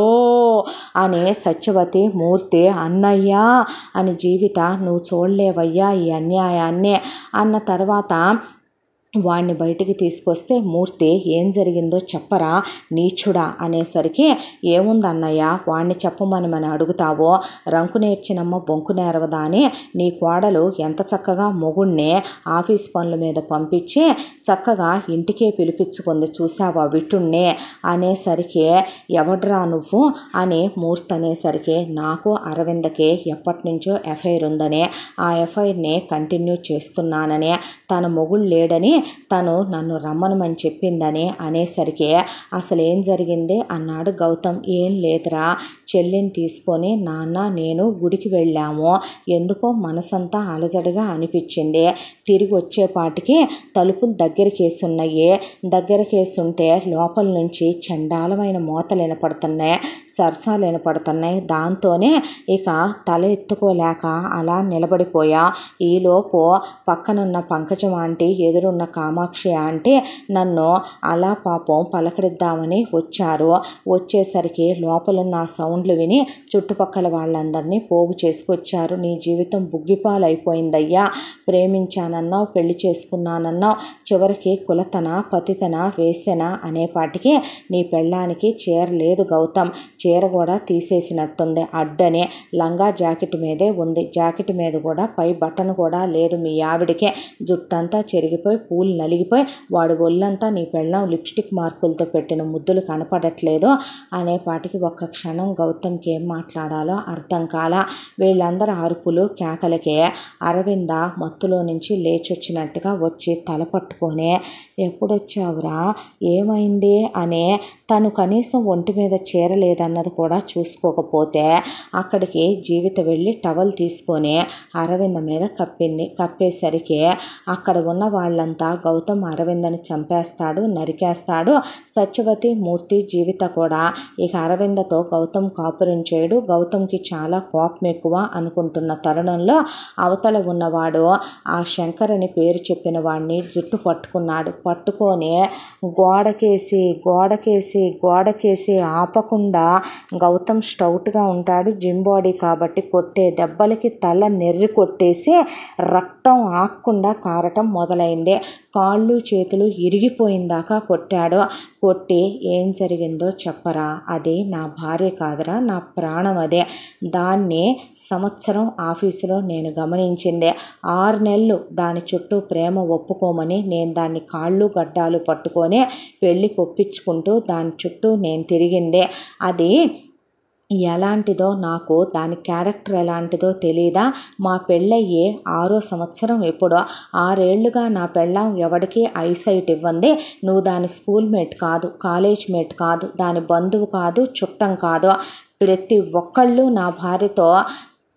అనే సత్యవతి మూర్తి అన్నయ్యా అని జీవిత నువ్వు చూడలేవయ్యా ఈ అన్యాయాన్ని అన్న తర్వాత వాడిని బయటికి తీసుకొస్తే మూర్తి ఏం జరిగిందో చెప్పరా నీచుడా అనేసరికి ఏముంది అన్నయ్య వాడిని చెప్పమని మనం అడుగుతావో రంకు నేర్చినమ్మ బొంకు నేరవదా అని నీ కోడలు ఎంత చక్కగా మొగుణ్ణి ఆఫీస్ పనుల మీద పంపించి చక్కగా ఇంటికే పిలిపించుకుంది చూసావా విటుణ్ణి అనేసరికి ఎవడ్రా నువ్వు అని మూర్తి అనేసరికి నాకు అరవిందకి ఎప్పటి నుంచో ఎఫ్ఐఆర్ ఉందని ఆ ఎఫ్ఐఆర్ని కంటిన్యూ చేస్తున్నానని తన మొగుడు లేడని తను నన్ను రమ్మనమని చెప్పిందని అనేసరికి అసలు ఏం జరిగింది అన్నాడు గౌతమ్ ఏం లేదురా చెల్లిని తీసుకొని నాన్న నేను గుడికి వెళ్ళాము ఎందుకో మనసంతా అలజడిగా అనిపించింది తిరిగి వచ్చేపాటికి తలుపులు దగ్గరికేసున్నాయి దగ్గరకేసుంటే లోపల నుంచి చండాలమైన మూతలు వినపడుతున్నాయి సరసాలు వినపడుతున్నాయి దాంతోనే ఇక తల ఎత్తుకోలేక అలా నిలబడిపోయా ఈలోపు పక్కనున్న పంకజం ఆంటీ ఎదురున్న కామాక్షి ఆంటీ నన్ను అలా పాపం పలకరిద్దామని వచ్చారు వచ్చేసరికి లోపలున్న ఆ సౌండ్లు విని చుట్టుపక్కల వాళ్ళందరినీ పోగు చేసుకొచ్చారు నీ జీవితం బుగ్గిపాలైపోయిందయ్యా ప్రేమించానన్నావు పెళ్లి చేసుకున్నానన్నావు చివరికి కులతన పతితన వేసెన అనేపాటికి నీ పెళ్ళానికి చీర లేదు గౌతమ్ చీర కూడా తీసేసినట్టుంది అడ్డనే లంగా జాకెట్ మీదే ఉంది జాకెట్ మీద కూడా పై బటన్ కూడా లేదు మీ ఆవిడికే జుట్టంతా చెరిగిపోయి పూలు నలిగిపోయి వాడి ఒళ్ళంతా నీ పెళ్ళం లిప్స్టిక్ మార్కులతో పెట్టిన ముద్దులు కనపడట్లేదు అనేపాటికి ఒక్క క్షణం గౌతమ్కి ఏం మాట్లాడాలో అర్థం కాల వీళ్ళందరి అరుపులు కేకలకే అరవింద మత్తులో నుంచి లేచొచ్చినట్టుగా వచ్చి తల పట్టుకొని ఎప్పుడొచ్చావురా ఏమైంది అనే తను కనీసం ఒంటి మీద చీర లేదన్నది కూడా చూసుకోకపోతే అక్కడికి జీవిత వెళ్ళి టవల్ తీసుకొని అరవింద మీద కప్పింది కప్పేసరికి అక్కడ ఉన్న వాళ్ళంతా గౌతమ్ అరవిందని చంపేస్తాడు నరికేస్తాడు సత్యవతి మూర్తి జీవిత కూడా ఇక అరవిందతో గౌతమ్ కాపురం చేయడు గౌతమ్కి చాలా కోపం ఎక్కువ అనుకుంటున్న తరుణంలో అవతల ఉన్నవాడు ఆ శంకర్ అని పేరు చెప్పిన వాడిని జుట్టు పట్టుకున్నాడు పట్టుకొని గోడకేసి గోడకేసి గోడకేసి ఆపకుండా గౌతమ్ స్టౌట్గా ఉంటాడు జిమ్ బాడీ కాబట్టి కొట్టే దెబ్బలకి తల నెర్రి కొట్టేసి రక్తం ఆక్కుండా కారటం మొదలైంది కాళ్ళు చేతులు ఇరిగిపోయిందాకా కొట్టాడు కొట్టి ఏం జరిగిందో చెప్పరా అది నా భార్య కాదురా నా ప్రాణం అదే దాన్ని సంవత్సరం ఆఫీసులో నేను గమనించిందే ఆరు నెలలు దాని చుట్టూ ప్రేమ ఒప్పుకోమని నేను దాన్ని కాళ్ళు గడ్డాలు పట్టుకొని పెళ్ళికి ఒప్పించుకుంటూ దాని చుట్టూ నేను తిరిగిందే అది ఎలాంటిదో నాకు దాని క్యారెక్టర్ ఎలాంటిదో తెలీదా మా పెళ్ళయ్యే ఆరో సంవత్సరం ఎప్పుడో ఆరేళ్లుగా నా పెళ్ళం ఎవడికి ఐసైట్ ఇవ్వంది నువ్వు దాని స్కూల్ మేట్ కాదు కాలేజ్ మేట్ కాదు దాని బంధువు కాదు చుట్టం కాదు ప్రతి ఒక్కళ్ళు నా భార్యతో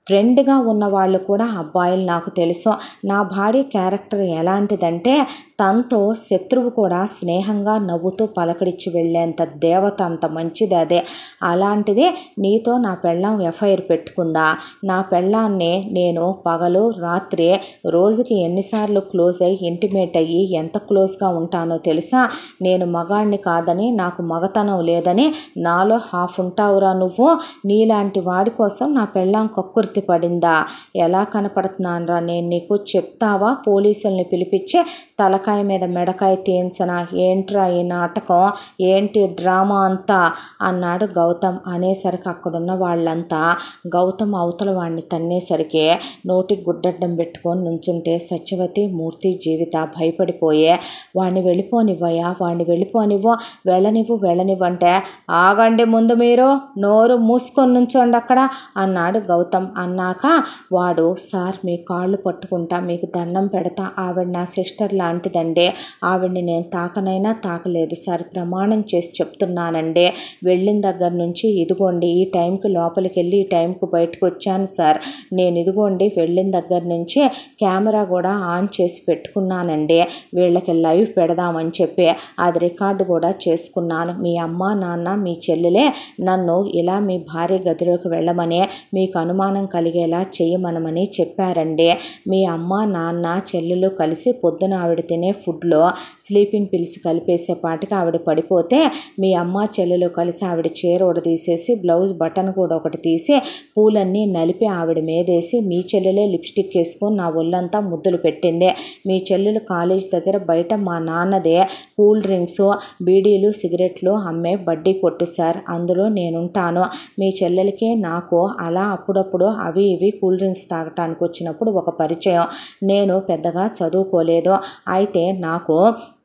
ఫ్రెండ్గా ఉన్న వాళ్ళు కూడా అబ్బాయిలు నాకు తెలుసు నా భార్య క్యారెక్టర్ ఎలాంటిదంటే తనతో శత్రువు కూడా స్నేహంగా నవ్వుతూ పలకరించి వెళ్ళేంత దేవత అంత మంచిది అదే అలాంటిది నీతో నా పెళ్ళాం ఎఫ్ఐఆర్ పెట్టుకుందా నా పెళ్ళాన్ని నేను పగలు రాత్రి రోజుకి ఎన్నిసార్లు క్లోజ్ అయ్యి ఇంటిమేట్ అయ్యి ఎంత క్లోజ్గా ఉంటానో తెలుసా నేను మగాడిని కాదని నాకు మగతనం లేదని నాలో హాఫ్ ఉంటావురా నువ్వు నీలాంటి వాడి కోసం నా పెళ్ళాం కక్కుర్తి పడిందా ఎలా కనపడుతున్నానురా నేను నీకు చెప్తావా పోలీసుల్ని పిలిపించి తలకాయ మీద మెడకాయ తీయించనా ఏంట్రా ఈ నాటకం ఏంటి డ్రామా అంతా అన్నాడు గౌతమ్ అనేసరికి అక్కడున్న వాళ్ళంతా గౌతమ్ అవతల వాడిని తన్నేసరికి నోటికి గుడ్డడ్డం పెట్టుకొని నుంచుంటే సత్యవతి మూర్తి జీవిత భయపడిపోయే వాడిని వెళ్ళిపోనివ్వయా వాడిని వెళ్ళిపోనివ్వు వెళ్ళనివ్వు వెళ్ళనివ్వంటే ఆగండి ముందు మీరు నోరు మూసుకొని నుంచోండి అక్కడ అన్నాడు గౌతమ్ అన్నాక వాడు సార్ మీ కాళ్ళు పట్టుకుంటా మీకు దండం పెడతా ఆవిడ నా సిస్టర్ లాంటిదండి ఆవిడ్ని నేను తాకనైనా తాకలేదు సార్ ప్రమాణం చేసి చెప్తున్నానండి వెళ్ళిన దగ్గర నుంచి ఇదిగోండి ఈ టైంకి లోపలికి వెళ్ళి ఈ టైంకి బయటకు వచ్చాను సార్ నేను ఇదిగోండి వెళ్ళిన దగ్గర నుంచి కెమెరా కూడా ఆన్ చేసి పెట్టుకున్నానండి వీళ్ళకి లైవ్ పెడదామని చెప్పి అది రికార్డు కూడా చేసుకున్నాను మీ అమ్మ నాన్న మీ చెల్లెలే నన్ను ఇలా మీ భార్య గదిలోకి వెళ్ళమని మీకు అనుమానం కలిగేలా చేయమనమని చెప్పారండి మీ అమ్మ నాన్న చెల్లెలు కలిసి పొద్దున ఆవిడ తినే ఫుడ్లో స్లీపింగ్ పిల్స్ కలిపేసే పాటికి ఆవిడ పడిపోతే మీ అమ్మ చెల్లెలు కలిసి ఆవిడ చీర ఒకటి తీసేసి బ్లౌజ్ బటన్ కూడా ఒకటి తీసి పూలన్నీ నలిపి ఆవిడ మీదేసి మీ చెల్లెలే లిప్స్టిక్ వేసుకొని నా ఒళ్ళంతా ముద్దులు పెట్టింది మీ చెల్లెలు కాలేజ్ దగ్గర బయట మా నాన్నదే కూల్ డ్రింక్స్ బీడీలు సిగరెట్లు అమ్మే బడ్డీ కొట్టు సార్ అందులో నేనుంటాను మీ చెల్లెలకి నాకు అలా అప్పుడప్పుడు అవి ఇవి కూల్ డ్రింక్స్ తాగటానికి వచ్చినప్పుడు ఒక పరిచయం నేను పెద్దగా చదువుకోలేదు అయితే నాకు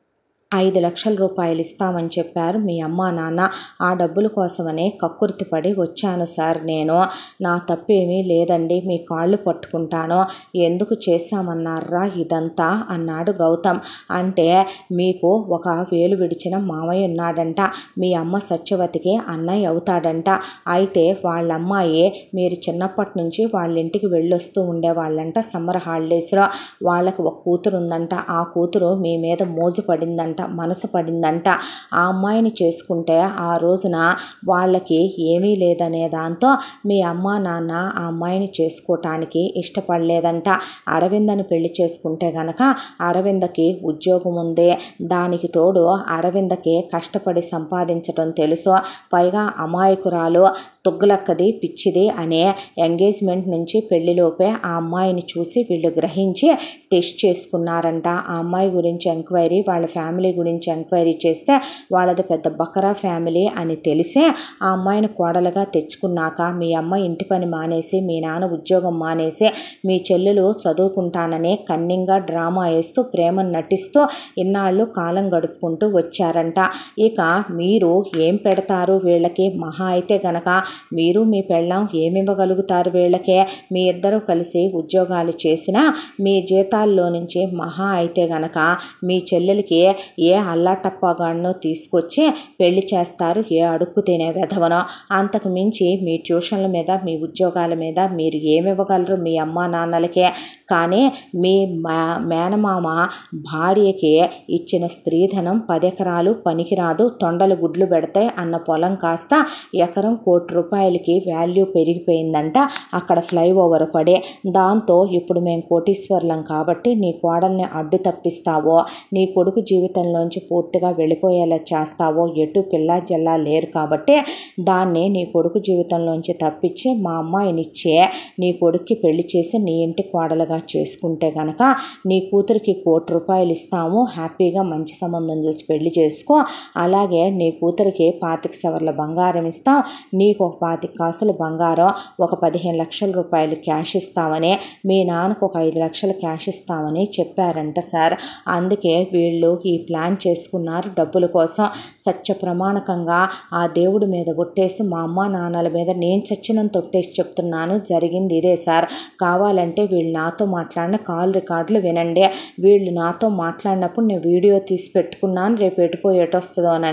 ఐదు లక్షల రూపాయలు ఇస్తామని చెప్పారు మీ అమ్మ నాన్న ఆ డబ్బుల కోసమనే కక్కుర్తి పడి వచ్చాను సార్ నేను నా తప్పేమీ లేదండి మీ కాళ్ళు పట్టుకుంటాను ఎందుకు చేశామన్నారా ఇదంతా అన్నాడు గౌతమ్ అంటే మీకు ఒక వేలు విడిచిన మామయ్య ఉన్నాడంట మీ అమ్మ సత్యవతికి అన్నయ్య అవుతాడంట అయితే వాళ్ళ అమ్మాయి మీరు చిన్నప్పటి నుంచి వాళ్ళ ఇంటికి వెళ్ళొస్తూ ఉండేవాళ్ళంట సమ్మర్ హాలిడేస్లో వాళ్ళకి ఒక కూతురు ఉందంట ఆ కూతురు మీ మీద మోజు పడిందంట మనసు పడిందంట ఆ అమ్మాయిని చేసుకుంటే ఆ రోజున వాళ్ళకి ఏమీ లేదనే దాంతో మీ అమ్మ నాన్న ఆ అమ్మాయిని చేసుకోవటానికి ఇష్టపడలేదంట అరవిందని పెళ్లి చేసుకుంటే గనక అరవిందకి ఉద్యోగం ఉంది దానికి తోడు అరవిందకి కష్టపడి సంపాదించడం తెలుసు పైగా అమాయకురాలు తుగ్గులక్కది పిచ్చిది అనే ఎంగేజ్మెంట్ నుంచి పెళ్లిలోపే ఆ అమ్మాయిని చూసి వీళ్ళు గ్రహించి టెస్ట్ చేసుకున్నారంట ఆ అమ్మాయి గురించి ఎంక్వైరీ వాళ్ళ ఫ్యామిలీ గురించి ఎంక్వైరీ చేస్తే వాళ్ళది పెద్ద బకరా ఫ్యామిలీ అని తెలిసే ఆ అమ్మాయిని కోడలుగా తెచ్చుకున్నాక మీ అమ్మ ఇంటి పని మానేసి మీ నాన్న ఉద్యోగం మానేసి మీ చెల్లెలు చదువుకుంటానని కన్నింగా డ్రామా వేస్తూ ప్రేమను నటిస్తూ ఇన్నాళ్ళు కాలం గడుపుకుంటూ వచ్చారంట ఇక మీరు ఏం పెడతారు వీళ్ళకి మహా అయితే గనక మీరు మీ పెళ్ళాం ఏమివ్వగలుగుతారు వీళ్ళకే మీ ఇద్దరు కలిసి ఉద్యోగాలు చేసినా మీ జీతాల్లో నుంచి మహా అయితే గనక మీ చెల్లెలకి ఏ అల్లాటప్పగాడినో తీసుకొచ్చి పెళ్లి చేస్తారు ఏ అడుక్కు తినే విధవనో అంతకు మించి మీ ట్యూషన్ల మీద మీ ఉద్యోగాల మీద మీరు ఏమివ్వగలరు మీ అమ్మా నాన్నలకే కానీ మీ మా మేనమామ భార్యకి ఇచ్చిన స్త్రీధనం పది ఎకరాలు పనికిరాదు తొండలు గుడ్లు పెడతాయి అన్న పొలం కాస్త ఎకరం కోటి రూపాయలకి వాల్యూ పెరిగిపోయిందంట అక్కడ ఫ్లైఓవర్ పడే దాంతో ఇప్పుడు మేము కోటీశ్వర్లం కాబట్టి నీ కోడల్ని అడ్డు తప్పిస్తావో నీ కొడుకు జీవితంలోంచి పూర్తిగా వెళ్ళిపోయేలా చేస్తావో ఎటు పిల్ల జల్లా లేరు కాబట్టి దాన్ని నీ కొడుకు జీవితంలోంచి తప్పించి మా అమ్మాయినిచ్చే నీ కొడుక్కి పెళ్లి చేసి నీ ఇంటి కోడలుగా చేసుకుంటే గనక నీ కూతురికి కోటి రూపాయలు ఇస్తాము హ్యాపీగా మంచి సంబంధం చూసి పెళ్లి చేసుకో అలాగే నీ కూతురికి పాతిక సవర్ల బంగారం ఇస్తాం నీకు ఒక పాతిక కాసులు బంగారం ఒక పదిహేను లక్షల రూపాయలు క్యాష్ ఇస్తామని మీ నాన్నకు ఒక ఐదు లక్షలు క్యాష్ ఇస్తామని చెప్పారంట సార్ అందుకే వీళ్ళు ఈ ప్లాన్ చేసుకున్నారు డబ్బుల కోసం సత్య ప్రమాణకంగా ఆ దేవుడి మీద కొట్టేసి మా అమ్మ నాన్నల మీద నేను చచ్చినంత తొట్టేసి చెప్తున్నాను జరిగింది ఇదే సార్ కావాలంటే వీళ్ళు నాతో మాట్లాడిన కాల్ రికార్డులు వినండి వీళ్ళు నాతో మాట్లాడినప్పుడు నేను వీడియో తీసి పెట్టుకున్నాను రేపు ఎటుపోయి ఎటు వస్తుందోనని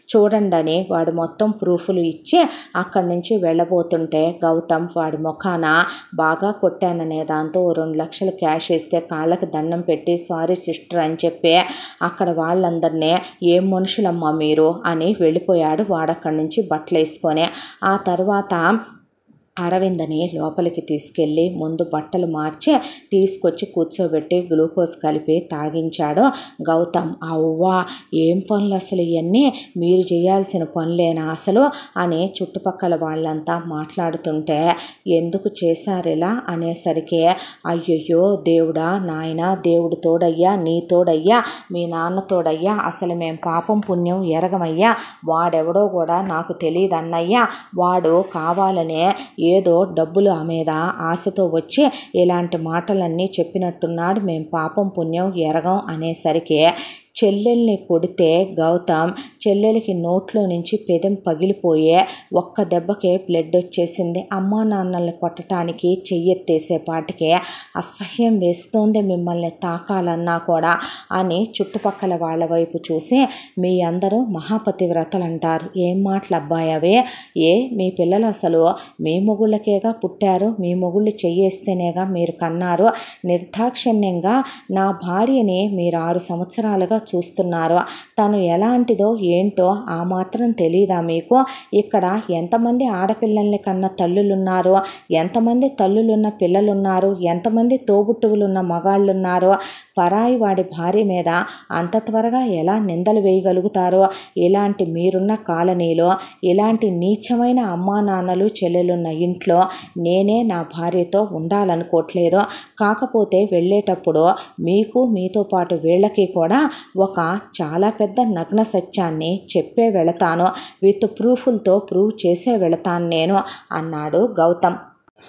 చూడండి అని వాడు మొత్తం ప్రూఫ్లు ఇచ్చి అక్కడి నుంచి వెళ్ళబోతుంటే గౌతమ్ వాడి ముఖాన బాగా కొట్టాననే దాంతో ఓ రెండు లక్షలు క్యాష్ ఇస్తే కాళ్ళకి దండం పెట్టి సారీ సిస్టర్ అని చెప్పి అక్కడ వాళ్ళందరినీ ఏం మనుషులమ్మా మీరు అని వెళ్ళిపోయాడు వాడక్కడి నుంచి బట్టలు వేసుకొని ఆ తర్వాత అరవిందని లోపలికి తీసుకెళ్ళి ముందు బట్టలు మార్చి తీసుకొచ్చి కూర్చోబెట్టి గ్లూకోజ్ కలిపి తాగించాడు గౌతమ్ అవ్వా ఏం పనులు అసలు ఇవన్నీ మీరు చేయాల్సిన పనులేనా అసలు అని చుట్టుపక్కల వాళ్ళంతా మాట్లాడుతుంటే ఎందుకు చేశారు ఇలా అనేసరికి అయ్యయ్యో దేవుడా నాయన దేవుడు తోడయ్యా నీ తోడయ్యా మీ నాన్న తోడయ్యా అసలు మేం పాపం పుణ్యం ఎరగమయ్యా వాడెవడో కూడా నాకు తెలియదు అన్నయ్యా వాడు కావాలనే ఏదో డబ్బులు మీద ఆశతో వచ్చి ఇలాంటి మాటలన్నీ చెప్పినట్టున్నాడు మేము పాపం పుణ్యం ఎరగం అనేసరికి చెల్లెల్ని కొడితే గౌతమ్ చెల్లెలకి నోట్లో నుంచి పెదం పగిలిపోయే ఒక్క దెబ్బకే బ్లడ్ వచ్చేసింది అమ్మా నాన్నల్ని కొట్టడానికి చెయ్యెత్తేసేపాటికే అసహ్యం వేస్తోంది మిమ్మల్ని తాకాలన్నా కూడా అని చుట్టుపక్కల వాళ్ళ వైపు చూసి మీ అందరూ మహాపతివ్రతలు అంటారు ఏం మాటలు అబ్బాయి అవే ఏ మీ పిల్లలు అసలు మీ మొగుళ్ళకేగా పుట్టారు మీ మొగుళ్ళు చెయ్యేస్తేనేగా మీరు కన్నారు నిర్దాక్షిణ్యంగా నా భార్యని మీరు ఆరు సంవత్సరాలుగా చూస్తున్నారు తను ఎలాంటిదో ఏంటో ఆ మాత్రం తెలీదా మీకు ఇక్కడ ఎంతమంది ఆడపిల్లల్ని కన్న తల్లులున్నారు ఎంతమంది తల్లులున్న పిల్లలున్నారు ఎంతమంది తోబుట్టువులున్న మగాళ్ళున్నారు పరాయి వాడి భార్య మీద అంత త్వరగా ఎలా నిందలు వేయగలుగుతారో ఇలాంటి మీరున్న కాలనీలో ఇలాంటి నీచమైన అమ్మా నాన్నలు చెల్లెలున్న ఇంట్లో నేనే నా భార్యతో ఉండాలనుకోవట్లేదు కాకపోతే వెళ్ళేటప్పుడు మీకు మీతో పాటు వీళ్ళకి కూడా ఒక చాలా పెద్ద నగ్న సత్యాన్ని చెప్పే వెళతాను విత్ ప్రూఫ్లతో ప్రూవ్ చేసే వెళతాను నేను అన్నాడు గౌతమ్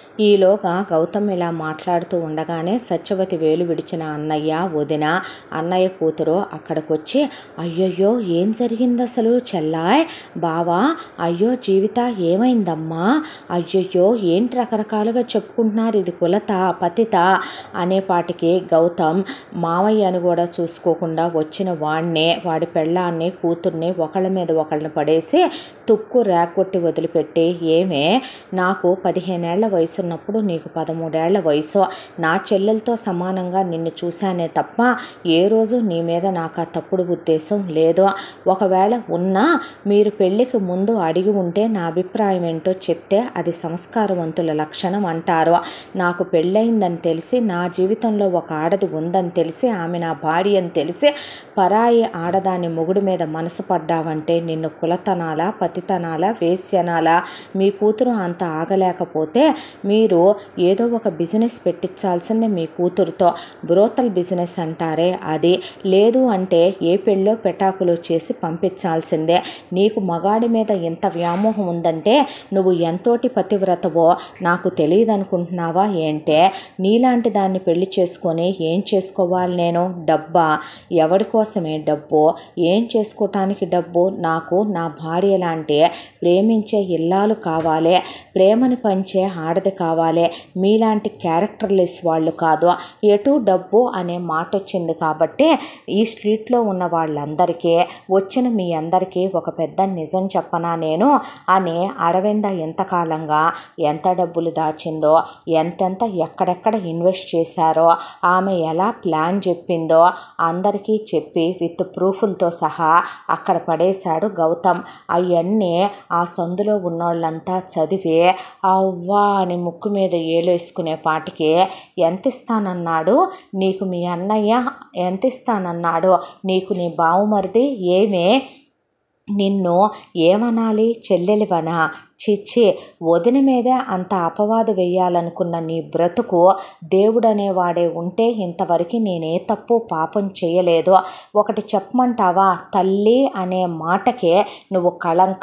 ఈలోగా గౌతమ్ ఇలా మాట్లాడుతూ ఉండగానే సత్యవతి వేలు విడిచిన అన్నయ్య వదిన అన్నయ్య కూతురు అక్కడికొచ్చి అయ్యయ్యో ఏం జరిగింది అసలు చెల్లాయ్ బావా అయ్యో జీవిత ఏమైందమ్మా అయ్యయ్యో ఏంటి రకరకాలుగా చెప్పుకుంటున్నారు ఇది కులత పతిత అనేపాటికి గౌతమ్ మామయ్యని కూడా చూసుకోకుండా వచ్చిన వాడిని వాడి పెళ్ళాన్ని కూతుర్ని ఒకళ్ళ మీద ఒకళ్ళని పడేసి తుక్కు రేకొట్టి వదిలిపెట్టి ఏమే నాకు పదిహేనేళ్ల వయసు ఉన్నప్పుడు నీకు పదమూడేళ్ల వయసు నా చెల్లెలతో సమానంగా నిన్ను చూశానే తప్ప ఏ రోజు నీ మీద నాకు ఆ తప్పుడు ఉద్దేశం లేదు ఒకవేళ ఉన్నా మీరు పెళ్ళికి ముందు అడిగి ఉంటే నా అభిప్రాయం ఏంటో చెప్తే అది సంస్కారవంతుల లక్షణం అంటారు నాకు పెళ్ళయిందని తెలిసి నా జీవితంలో ఒక ఆడది ఉందని తెలిసి ఆమె నా భార్య అని తెలిసి పరాయి ఆడదాని మొగుడు మీద మనసు పడ్డావంటే నిన్ను కులతనాలా పతితనాలా వేశ్యనాలా మీ కూతురు అంత ఆగలేకపోతే మీరు ఏదో ఒక బిజినెస్ పెట్టించాల్సిందే మీ కూతురుతో బ్రోతల్ బిజినెస్ అంటారే అది లేదు అంటే ఏ పెళ్ళో పెటాకులు చేసి పంపించాల్సిందే నీకు మగాడి మీద ఇంత వ్యామోహం ఉందంటే నువ్వు ఎంతోటి పతివ్రతవో నాకు తెలియదు అనుకుంటున్నావా ఏంటే నీలాంటి దాన్ని పెళ్లి చేసుకొని ఏం చేసుకోవాలి నేను డబ్బా ఎవరి కోసమే డబ్బు ఏం చేసుకోవటానికి డబ్బు నాకు నా భార్య లాంటి ప్రేమించే ఇల్లాలు కావాలి ప్రేమని పంచే ఆడది కావాలి మీలాంటి క్యారెక్టర్లెస్ వాళ్ళు కాదు ఎటు డబ్బు అనే మాట వచ్చింది కాబట్టి ఈ స్ట్రీట్లో ఉన్న వాళ్ళందరికీ వచ్చిన మీ అందరికీ ఒక పెద్ద నిజం చెప్పనా నేను అని అరవింద ఎంతకాలంగా ఎంత డబ్బులు దాచిందో ఎంతెంత ఎక్కడెక్కడ ఇన్వెస్ట్ చేశారో ఆమె ఎలా ప్లాన్ చెప్పిందో అందరికీ చెప్పి విత్ ప్రూఫ్లతో సహా అక్కడ పడేశాడు గౌతమ్ అవన్నీ ఆ సందులో ఉన్నోళ్ళంతా చదివి అవ్వా అని ముక్కు మీద ఏలేసుకునే పాటికి ఎంత ఇస్తానన్నాడు నీకు మీ అన్నయ్య ఎంత ఇస్తానన్నాడు నీకు నీ బావుమరిది ఏమే నిన్ను ఏమనాలి చెల్లెలివనా చిచ్చి వదిన మీదే అంత అపవాదు వేయాలనుకున్న నీ బ్రతుకు దేవుడనేవాడే ఉంటే ఇంతవరకు నేనే తప్పు పాపం చేయలేదు ఒకటి చెప్పమంటావా తల్లి అనే మాటకే నువ్వు కళంకం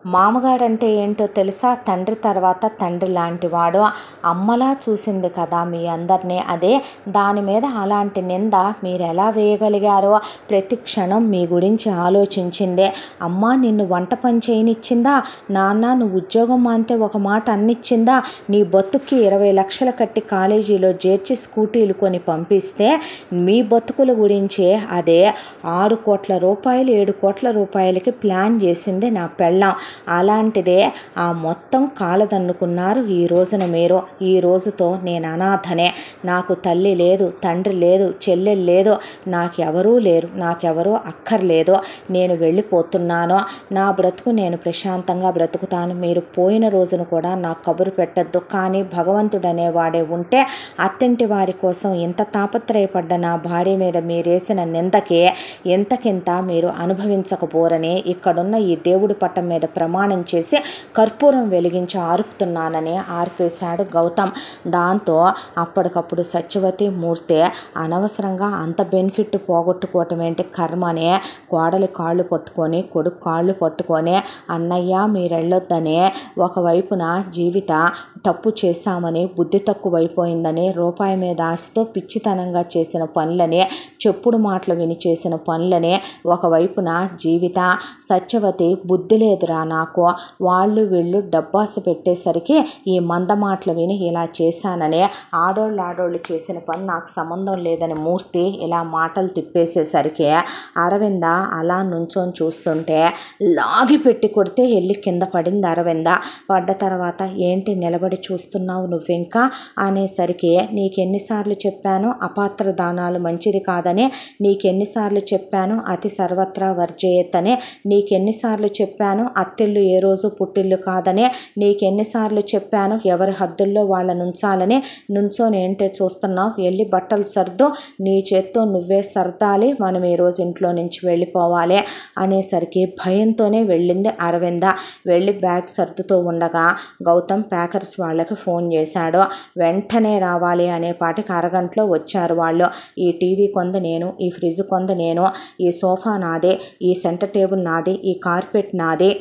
మామగారంటే ఏంటో తెలుసా తండ్రి తర్వాత తండ్రి లాంటివాడు అమ్మలా చూసింది కదా మీ అందరినీ అదే దాని మీద అలాంటి నింద మీరు ఎలా వేయగలిగారో ప్రతి క్షణం మీ గురించి ఆలోచించిందే అమ్మ నిన్ను వంట పని చేయనిచ్చిందా నాన్న నువ్వు ఉద్యోగం మాంతే ఒక మాట అన్నిచ్చిందా నీ బతుక్కి ఇరవై లక్షలు కట్టి కాలేజీలో చేర్చి స్కూటీలు కొని పంపిస్తే మీ బతుకుల గురించే అదే ఆరు కోట్ల రూపాయలు ఏడు కోట్ల రూపాయలకి ప్లాన్ చేసింది నా పెళ్ళాం అలాంటిదే ఆ మొత్తం కాలదన్నుకున్నారు ఈ రోజున మీరు ఈ రోజుతో నేను అనాథనే నాకు తల్లి లేదు తండ్రి లేదు చెల్లెలు లేదు నాకెవరూ లేరు నాకెవరూ అక్కర్లేదు నేను వెళ్ళిపోతున్నాను నా బ్రతుకు నేను ప్రశాంతంగా బ్రతుకుతాను మీరు పోయిన రోజున కూడా నాకు కబురు పెట్టద్దు కానీ భగవంతుడు అనేవాడే ఉంటే అత్తింటి వారి కోసం ఇంత తాపత్రయపడ్డ నా భార్య మీద మీరేసిన నిందకి ఎంతకింత మీరు అనుభవించకపోరని ఇక్కడున్న ఈ దేవుడి పట్టం మీద ప్రమాణం చేసి కర్పూరం వెలిగించి ఆర్పుతున్నానని ఆర్పేశాడు గౌతమ్ దాంతో అప్పటికప్పుడు సత్యవతి మూర్తి అనవసరంగా అంత బెనిఫిట్ పోగొట్టుకోవటం ఏంటి కర్మని కోడలి కాళ్ళు పట్టుకొని కొడుకు కాళ్ళు పట్టుకొని అన్నయ్య మీరెళ్ళొద్దని ఒకవైపున జీవిత తప్పు చేశామని బుద్ధి తక్కువైపోయిందని రూపాయి మీద ఆశతో పిచ్చితనంగా చేసిన పనులని చెప్పుడు మాటలు విని చేసిన పనులని ఒకవైపున జీవిత సత్యవతి బుద్ధి లేదురా నాకు వాళ్ళు వీళ్ళు డబ్బాసు పెట్టేసరికి ఈ మంద మాటలు విని ఇలా చేశానని ఆడోళ్ళు ఆడోళ్ళు చేసిన పని నాకు సంబంధం లేదని మూర్తి ఇలా మాటలు తిప్పేసేసరికి అరవింద అలా నుంచొని చూస్తుంటే లాగి పెట్టి కొడితే వెళ్ళి కింద పడింది అరవింద పడ్డ తర్వాత ఏంటి నిలబడి చూస్తున్నావు నువ్వింకా అనేసరికి నీకెన్నిసార్లు చెప్పాను అపాత్ర దానాలు మంచిది కాదని నీకెన్నిసార్లు చెప్పాను అతి సర్వత్రా వర్జయత్ అని నీకెన్నిసార్లు చెప్పాను అత్తిళ్ళు ఏ రోజు పుట్టిల్లు కాదని నీకెన్నిసార్లు చెప్పాను ఎవరి హద్దుల్లో వాళ్ళని ఉంచాలని నుంచొని ఏంటే చూస్తున్నావు వెళ్ళి బట్టలు సర్దు నీ చేత్తో నువ్వే సర్దాలి మనం ఈరోజు ఇంట్లో నుంచి వెళ్ళిపోవాలి అనేసరికి భయంతోనే వెళ్ళింది అరవింద వెళ్ళి బ్యాగ్ సర్దుతూ ఉండగా గౌతమ్ ప్యాకర్స్ వాళ్ళకి ఫోన్ చేశాడు వెంటనే రావాలి అనే పాటికి అరగంటలో వచ్చారు వాళ్ళు ఈ టీవీ కొంద నేను ఈ ఫ్రిడ్జ్ కొంద నేను ఈ సోఫా నాదే ఈ సెంటర్ టేబుల్ నాది ఈ కార్పెట్ నాది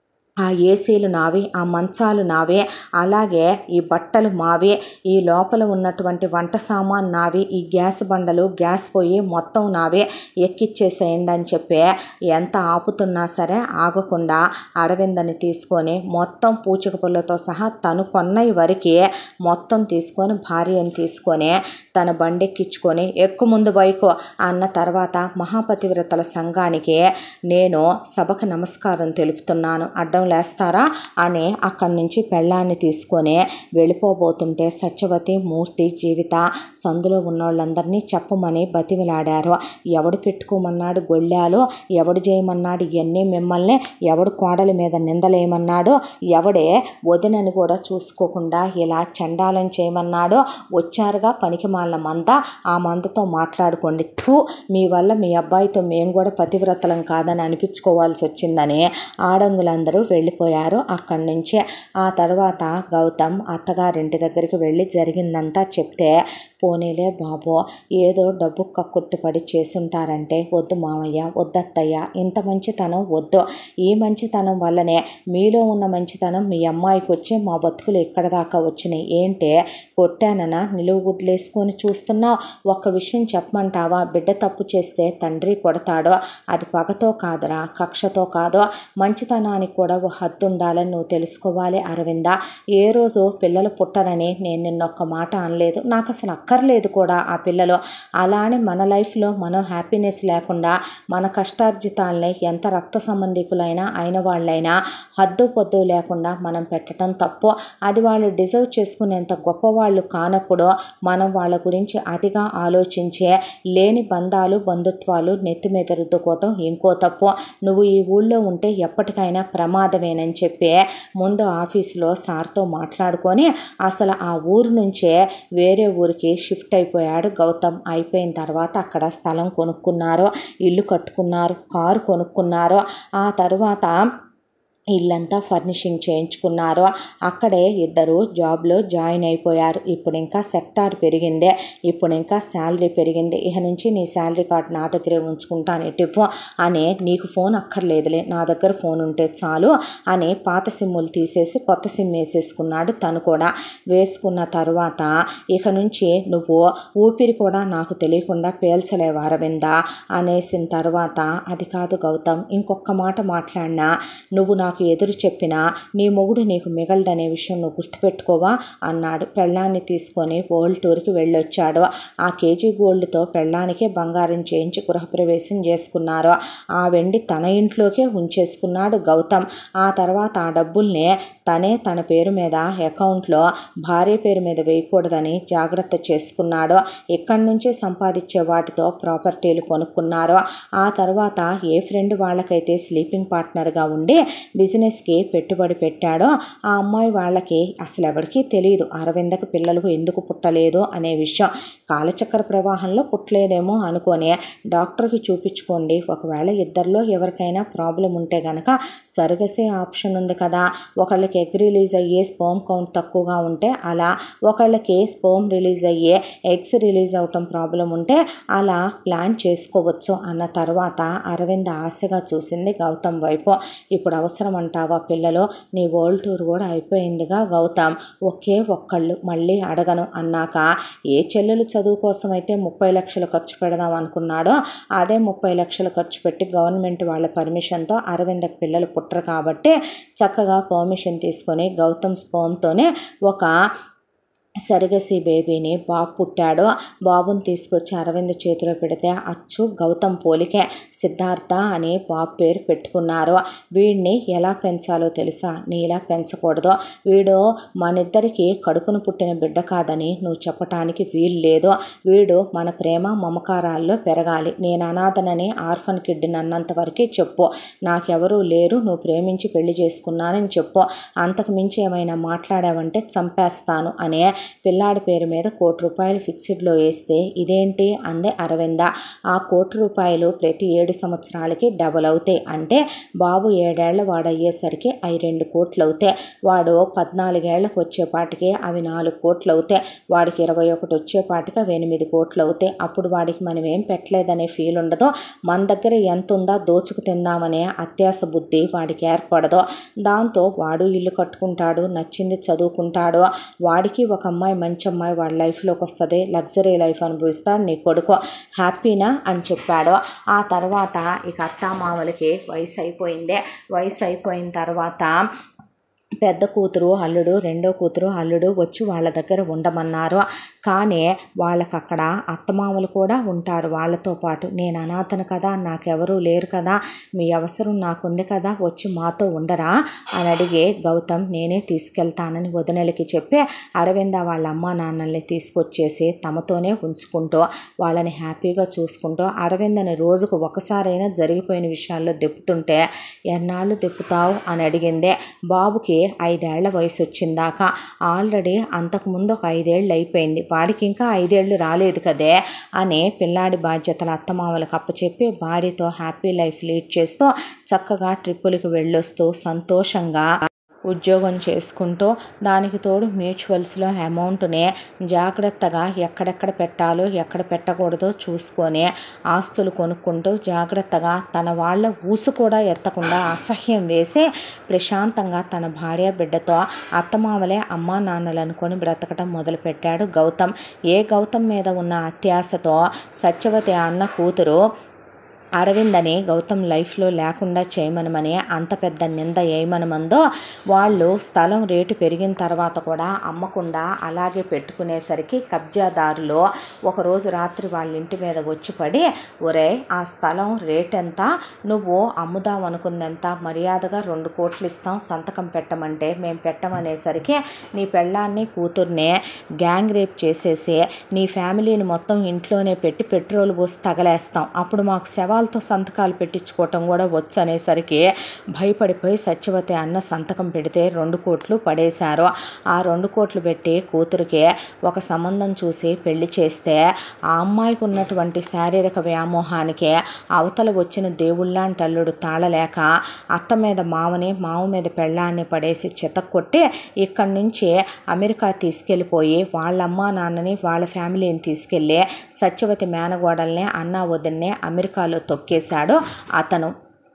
ఆ ఏసీలు నావి ఆ మంచాలు నావే అలాగే ఈ బట్టలు మావే ఈ లోపల ఉన్నటువంటి వంట సామాన్ నావి ఈ గ్యాస్ బండలు గ్యాస్ పొయ్యి మొత్తం నావే ఎక్కిచ్చేసేయండి అని చెప్పి ఎంత ఆపుతున్నా సరే ఆగకుండా అరవిందని తీసుకొని మొత్తం పూచిక పుల్లతో సహా తను కొన్నవి వరకే మొత్తం తీసుకొని భార్యను తీసుకొని తన బండెక్కించుకొని ఎక్కు ముందు బైకు అన్న తర్వాత మహాపతివ్రతల సంఘానికి నేను సభకు నమస్కారం తెలుపుతున్నాను అడ్డం లేస్తారా అని అక్కడి నుంచి పెళ్ళాన్ని తీసుకొని వెళ్ళిపోబోతుంటే సత్యవతి మూర్తి జీవిత సందులో ఉన్నోళ్ళందరినీ చెప్పమని బతిమిలాడారు ఎవడు పెట్టుకోమన్నాడు గొళ్ళాలు ఎవడు చేయమన్నాడు ఇవన్నీ మిమ్మల్ని ఎవడు కోడల మీద నిందలేయమన్నాడు ఎవడే వదినని కూడా చూసుకోకుండా ఇలా చండాలం చేయమన్నాడో వచ్చారుగా పనికి మాల మంద ఆ మందతో మాట్లాడుకోండి థూ మీ వల్ల మీ అబ్బాయితో మేము కూడా పతివ్రతలం కాదని అనిపించుకోవాల్సి వచ్చిందని ఆడంగులందరూ వెళ్ళిపోయారు అక్కడి నుంచి ఆ తర్వాత గౌతమ్ అత్తగారింటి దగ్గరికి వెళ్ళి జరిగిందంతా చెప్తే పోనీలే బాబో ఏదో డబ్బు కక్కుర్తిపడి చేసుంటారంటే వద్దు మామయ్య వద్దత్తయ్య ఇంత మంచితనం వద్దు ఈ మంచితనం వల్లనే మీలో ఉన్న మంచితనం మీ అమ్మాయికి వచ్చి మా బతుకులు ఇక్కడ దాకా వచ్చినాయి ఏంటే కొట్టాననా నిలువు గుడ్లేసుకొని చూస్తున్నావు ఒక్క విషయం చెప్పమంటావా బిడ్డ తప్పు చేస్తే తండ్రి కొడతాడో అది పగతో కాదురా కక్షతో కాదో మంచితనానికి కూడా ఓ హద్దు ఉండాలని నువ్వు తెలుసుకోవాలి అరవింద ఏ రోజు పిల్లలు పుట్టరని నేను నిన్నొక్క మాట అనలేదు నాకు అసలు అక్కర్లేదు కూడా ఆ పిల్లలు అలానే మన లైఫ్లో మనం హ్యాపీనెస్ లేకుండా మన కష్టార్జితాలని ఎంత రక్త సంబంధికులైనా అయిన వాళ్ళైనా హద్దు పొద్దు లేకుండా మనం పెట్టడం తప్పు అది వాళ్ళు డిజర్వ్ చేసుకునేంత గొప్పవాళ్ళు కానప్పుడు మనం వాళ్ళ గురించి అతిగా ఆలోచించే లేని బంధాలు బంధుత్వాలు నెత్తి మీద రుద్దుకోవటం ఇంకో తప్పు నువ్వు ఈ ఊళ్ళో ఉంటే ఎప్పటికైనా ప్రమాదమేనని చెప్పి ముందు ఆఫీసులో సార్తో మాట్లాడుకొని అసలు ఆ ఊరు నుంచే వేరే ఊరికి షిఫ్ట్ అయిపోయాడు గౌతమ్ అయిపోయిన తర్వాత అక్కడ స్థలం కొనుక్కున్నారు ఇల్లు కట్టుకున్నారు కారు కొనుక్కున్నారు ఆ తర్వాత ఇల్లంతా ఫర్నిషింగ్ చేయించుకున్నారు అక్కడే ఇద్దరు జాబ్లో జాయిన్ అయిపోయారు ఇప్పుడు ఇంకా సెక్టార్ పెరిగిందే ఇప్పుడు ఇంకా శాలరీ పెరిగింది ఇక నుంచి నీ శాలరీ కార్డ్ నా దగ్గరే ఉంచుకుంటాను ఇటు అని నీకు ఫోన్ అక్కర్లేదులే నా దగ్గర ఫోన్ ఉంటే చాలు అని పాత సిమ్ములు తీసేసి కొత్త సిమ్ వేసేసుకున్నాడు తను కూడా వేసుకున్న తర్వాత ఇక నుంచి నువ్వు ఊపిరి కూడా నాకు తెలియకుండా పేల్చలేవు అరవింద అనేసిన తర్వాత అది కాదు గౌతమ్ ఇంకొక మాట మాట్లాడినా నువ్వు నాకు ఎదురు చెప్పినా నీ మొగుడు నీకు మిగలడనే విషయం నువ్వు గుర్తుపెట్టుకోవా అన్నాడు పెళ్ళాన్ని తీసుకొని వరల్డ్ టూర్కి వెళ్ళొచ్చాడు ఆ కేజీ గోల్డ్తో పెళ్ళానికే బంగారం చేయించి గృహప్రవేశం చేసుకున్నారు ఆ వెండి తన ఇంట్లోకే ఉంచేసుకున్నాడు గౌతమ్ ఆ తర్వాత ఆ డబ్బుల్ని తనే తన పేరు మీద అకౌంట్లో భార్య పేరు మీద వేయకూడదని జాగ్రత్త చేసుకున్నాడు ఇక్కడి నుంచి సంపాదించే వాటితో ప్రాపర్టీలు కొనుక్కున్నారు ఆ తర్వాత ఏ ఫ్రెండ్ వాళ్ళకైతే స్లీపింగ్ పార్ట్నర్గా ఉండి బిజినెస్కి పెట్టుబడి పెట్టాడో ఆ అమ్మాయి వాళ్ళకి అసలు ఎవరికీ తెలియదు అరవిందకు పిల్లలు ఎందుకు పుట్టలేదు అనే విషయం కాలచక్ర ప్రవాహంలో పుట్టలేదేమో అనుకొని డాక్టర్కి చూపించుకోండి ఒకవేళ ఇద్దరిలో ఎవరికైనా ప్రాబ్లం ఉంటే కనుక సరుగసే ఆప్షన్ ఉంది కదా ఒకళ్ళకి ఎగ్ రిలీజ్ అయ్యే స్పోమ్ కౌంట్ తక్కువగా ఉంటే అలా ఒకళ్ళకి స్పోమ్ రిలీజ్ అయ్యే ఎగ్స్ రిలీజ్ అవటం ప్రాబ్లం ఉంటే అలా ప్లాన్ చేసుకోవచ్చు అన్న తర్వాత అరవింద్ ఆశగా చూసింది గౌతమ్ వైపు ఇప్పుడు అవసరం అంటావా పిల్లలు నీ వరల్డ్ టూర్ కూడా అయిపోయిందిగా గౌతమ్ ఒకే ఒక్కళ్ళు మళ్ళీ అడగను అన్నాక ఏ చెల్లెలు చదువు కోసం అయితే ముప్పై లక్షలు ఖర్చు పెడదాం అనుకున్నాడో అదే ముప్పై లక్షలు ఖర్చు పెట్టి గవర్నమెంట్ వాళ్ళ పర్మిషన్తో అరవిందకు పిల్లలు పుట్టరు కాబట్టి చక్కగా పర్మిషన్ తీసుకొని గౌతమ్ స్పోమ్తోనే ఒక సరిగసి బేబీని బాబు పుట్టాడు బాబుని తీసుకొచ్చి అరవింద్ చేతిలో పెడితే అచ్చు గౌతమ్ పోలికే సిద్ధార్థ అని బాబు పేరు పెట్టుకున్నారు వీడిని ఎలా పెంచాలో తెలుసా నీలా పెంచకూడదు వీడు మనిద్దరికి కడుపును పుట్టిన బిడ్డ కాదని నువ్వు చెప్పటానికి వీలు లేదు వీడు మన ప్రేమ మమకారాల్లో పెరగాలి నేను అనాథనని ఆర్ఫన్ కిడ్ని అన్నంత వరకే చెప్పు నాకెవరూ లేరు నువ్వు ప్రేమించి పెళ్లి చేసుకున్నానని చెప్పు అంతకు మించి ఏమైనా మాట్లాడావంటే చంపేస్తాను అనే పిల్లాడి పేరు మీద కోటి రూపాయలు ఫిక్స్డ్లో వేస్తే ఇదేంటి అందే అరవింద ఆ కోటి రూపాయలు ప్రతి ఏడు సంవత్సరాలకి డబుల్ అవుతాయి అంటే బాబు ఏడేళ్ల వాడు అయ్యేసరికి అవి రెండు కోట్లు అవుతాయి వాడు పద్నాలుగేళ్లకు వచ్చేపాటికి అవి నాలుగు కోట్లు అవుతాయి వాడికి ఇరవై ఒకటి వచ్చేపాటికి అవి ఎనిమిది కోట్లు అవుతాయి అప్పుడు వాడికి మనం ఏం పెట్టలేదనే ఫీల్ ఉండదు మన దగ్గర ఎంత ఉందా దోచుకు తిందామనే అత్యాస బుద్ధి వాడికి ఏర్పడదు దాంతో వాడు ఇల్లు కట్టుకుంటాడు నచ్చింది చదువుకుంటాడు వాడికి ఒక అమ్మాయి మంచి అమ్మాయి వాడి లైఫ్లోకి వస్తుంది లగ్జరీ లైఫ్ అనుభవిస్తాడు నీ కొడుకు హ్యాపీనా అని చెప్పాడు ఆ తర్వాత ఇక అత్తామామలకి వయసు అయిపోయిందే వయసు అయిపోయిన తర్వాత పెద్ద కూతురు అల్లుడు రెండో కూతురు అల్లుడు వచ్చి వాళ్ళ దగ్గర ఉండమన్నారు కానీ వాళ్ళకి అక్కడ అత్తమామలు కూడా ఉంటారు వాళ్ళతో పాటు నేను అనాథను కదా నాకెవరూ లేరు కదా మీ అవసరం నాకుంది కదా వచ్చి మాతో ఉండరా అని అడిగి గౌతమ్ నేనే తీసుకెళ్తానని వదినలకి చెప్పి అరవింద వాళ్ళ అమ్మా నాన్నల్ని తీసుకొచ్చేసి తమతోనే ఉంచుకుంటూ వాళ్ళని హ్యాపీగా చూసుకుంటూ అరవిందని రోజుకు ఒకసారైనా జరిగిపోయిన విషయాల్లో దెప్పుతుంటే ఎన్నాళ్ళు దెప్పుతావు అని అడిగిందే బాబుకి ఐదేళ్ల వయసు వచ్చిందాక ఆల్రెడీ అంతకుముందు ఒక ఐదేళ్ళు అయిపోయింది వాడికి ఇంకా ఐదేళ్ళు రాలేదు కదే అని పిల్లాడి బాధ్యతలు అత్తమామలకు అప్పచెప్పి భార్యతో హ్యాపీ లైఫ్ లీడ్ చేస్తూ చక్కగా ట్రిప్పులకి వెళ్ళొస్తూ సంతోషంగా ఉద్యోగం చేసుకుంటూ దానికి తోడు మ్యూచువల్స్లో అమౌంట్ని జాగ్రత్తగా ఎక్కడెక్కడ పెట్టాలో ఎక్కడ పెట్టకూడదో చూసుకొని ఆస్తులు కొనుక్కుంటూ జాగ్రత్తగా తన వాళ్ళ ఊసు కూడా ఎత్తకుండా అసహ్యం వేసి ప్రశాంతంగా తన భార్య బిడ్డతో అత్తమామలే అమ్మా నాన్నలు అనుకొని బ్రతకటం మొదలుపెట్టాడు గౌతమ్ ఏ గౌతమ్ మీద ఉన్న అత్యాశతో సత్యవతి అన్న కూతురు అరవింద్ అని గౌతమ్ లైఫ్లో లేకుండా చేయమనమని అంత పెద్ద నింద వేయమనమందో వాళ్ళు స్థలం రేటు పెరిగిన తర్వాత కూడా అమ్మకుండా అలాగే పెట్టుకునేసరికి కబ్జాదారులు ఒకరోజు రాత్రి వాళ్ళ ఇంటి మీద వచ్చి పడి ఒరే ఆ స్థలం రేట్ ఎంత నువ్వు అమ్ముదాం అనుకుందెంత మర్యాదగా రెండు కోట్లు ఇస్తాం సంతకం పెట్టమంటే మేము పెట్టమనేసరికి నీ పెళ్ళాన్ని కూతుర్నే గ్యాంగ్ రేప్ చేసేసి నీ ఫ్యామిలీని మొత్తం ఇంట్లోనే పెట్టి పెట్రోల్ పోసి తగలేస్తాం అప్పుడు మాకు శవాలు వాళ్ళతో సంతకాలు పెట్టించుకోవటం కూడా వచ్చు అనేసరికి భయపడిపోయి సత్యవతి అన్న సంతకం పెడితే రెండు కోట్లు పడేశారు ఆ రెండు కోట్లు పెట్టి కూతురికి ఒక సంబంధం చూసి పెళ్లి చేస్తే ఆ అమ్మాయికి ఉన్నటువంటి శారీరక వ్యామోహానికి అవతల వచ్చిన దేవుళ్ళాంటి అల్లుడు తాళలేక అత్త మీద మామని మామ మీద పెళ్ళాన్ని పడేసి చితక్కొట్టి ఇక్కడి నుంచి అమెరికా తీసుకెళ్ళిపోయి వాళ్ళ అమ్మా నాన్నని వాళ్ళ ఫ్యామిలీని తీసుకెళ్ళి సత్యవతి మేనగోడల్ని అన్నా వదిన్ని అమెరికాలో తొక్కేశాడు అతను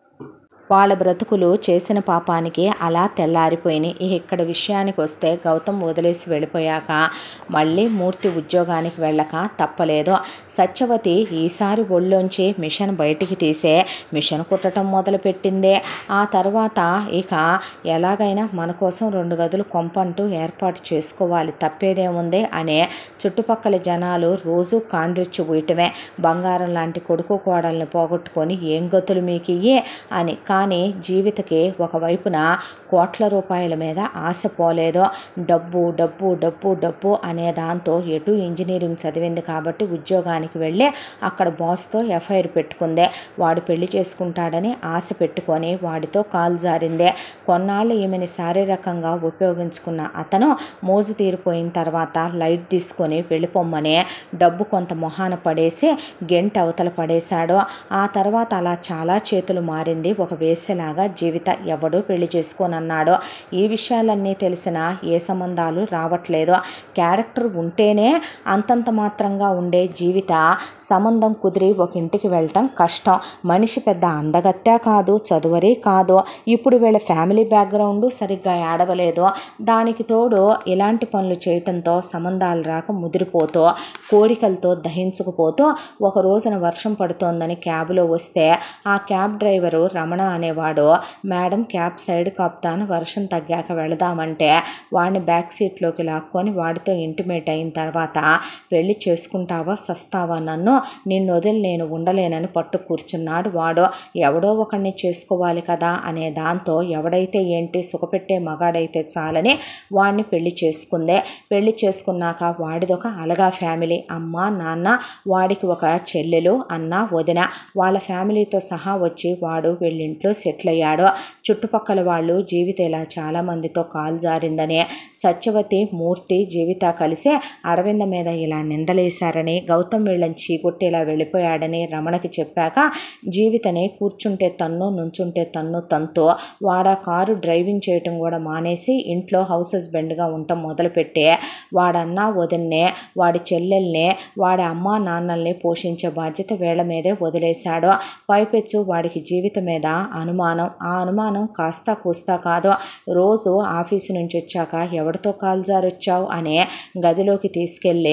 వాళ్ళ బ్రతుకులు చేసిన పాపానికి అలా తెల్లారిపోయినాయి ఇక ఇక్కడ విషయానికి వస్తే గౌతమ్ వదిలేసి వెళ్ళిపోయాక మళ్ళీ మూర్తి ఉద్యోగానికి వెళ్ళక తప్పలేదు సత్యవతి ఈసారి ఒళ్ళోంచి మిషన్ బయటికి తీసే మిషన్ కుట్టడం మొదలుపెట్టింది ఆ తర్వాత ఇక ఎలాగైనా మన కోసం రెండు గదులు కొంపంటూ ఏర్పాటు చేసుకోవాలి తప్పేదేముంది అనే చుట్టుపక్కల జనాలు రోజు కాండ్రిచ్చి పోయటమే బంగారం లాంటి కొడుకు కోడల్ని పోగొట్టుకొని ఏం గతులు మీకు ఇయ్యే అని కానీ జీవితకి ఒకవైపున కోట్ల రూపాయల మీద ఆశ పోలేదో డబ్బు డబ్బు డబ్బు డబ్బు అనే దాంతో ఎటు ఇంజనీరింగ్ చదివింది కాబట్టి ఉద్యోగానికి వెళ్ళి అక్కడ బాస్తో ఎఫ్ఐఆర్ పెట్టుకుందే వాడు పెళ్లి చేసుకుంటాడని ఆశ పెట్టుకొని వాడితో కాలు జారిందే కొన్నాళ్ళు ఈమెని శారీరకంగా ఉపయోగించుకున్న అతను మోజు తీరిపోయిన తర్వాత లైట్ తీసుకొని వెళ్ళిపోమ్మని డబ్బు కొంత మొహాన పడేసి గెంట్ అవతల పడేశాడు ఆ తర్వాత అలా చాలా చేతులు మారింది ఒక వేసేలాగా జీవిత ఎవడు పెళ్లి చేసుకోనన్నాడు ఈ విషయాలన్నీ తెలిసిన ఏ సంబంధాలు రావట్లేదు క్యారెక్టర్ ఉంటేనే అంతంత మాత్రంగా ఉండే జీవిత సంబంధం కుదిరి ఒక ఇంటికి వెళ్ళటం కష్టం మనిషి పెద్ద అందగత్తే కాదు చదువరి కాదు ఇప్పుడు వీళ్ళ ఫ్యామిలీ బ్యాక్గ్రౌండ్ సరిగ్గా ఏడవలేదు దానికి తోడు ఇలాంటి పనులు చేయటంతో సంబంధాలు రాక ముదిరిపోతూ కోరికలతో దహించుకుపోతూ ఒక రోజున వర్షం పడుతోందని క్యాబ్లో వస్తే ఆ క్యాబ్ డ్రైవరు రమణ అనేవాడు మేడం క్యాబ్ సైడ్ కాపుతాను వర్షం తగ్గాక వెళదామంటే వాడిని బ్యాక్ సీట్లోకి లాక్కొని వాడితో ఇంటిమేట్ అయిన తర్వాత పెళ్లి చేసుకుంటావా సస్తావా నన్ను నిన్ను వదిలి నేను ఉండలేనని పట్టు కూర్చున్నాడు వాడు ఎవడో ఒకడిని చేసుకోవాలి కదా అనే దాంతో ఎవడైతే ఏంటి సుఖపెట్టే మగాడైతే చాలని వాడిని పెళ్లి చేసుకుందే పెళ్లి చేసుకున్నాక వాడిదొక అలగా ఫ్యామిలీ అమ్మ నాన్న వాడికి ఒక చెల్లెలు అన్న వదిన వాళ్ళ ఫ్యామిలీతో సహా వచ్చి వాడు వెళ్ళింట్లో సెటిల్ అయ్యాడు చుట్టుపక్కల వాళ్ళు జీవిత ఇలా చాలా మందితో కాలు జారిందని సత్యవతి మూర్తి జీవిత కలిసి అరవింద మీద ఇలా నిందలేశారని గౌతమ్ వీళ్ళని చీకొట్టేలా వెళ్ళిపోయాడని రమణకి చెప్పాక జీవితని కూర్చుంటే తన్ను నుంచుంటే తన్ను తనతో వాడ కారు డ్రైవింగ్ చేయటం కూడా మానేసి ఇంట్లో హౌస్ హస్బెండ్గా ఉండటం మొదలుపెట్టి వాడన్నా వదిన్నే వాడి చెల్లెల్ని వాడి అమ్మా నాన్నల్ని పోషించే బాధ్యత వీళ్ళ మీదే వదిలేశాడు పైపెచ్చు వాడికి జీవితం మీద అనుమానం ఆ అనుమానం కాస్త కూస్తా కాదు రోజు ఆఫీసు నుంచి వచ్చాక ఎవరితో కాల్జారొచ్చావు అనే గదిలోకి తీసుకెళ్ళి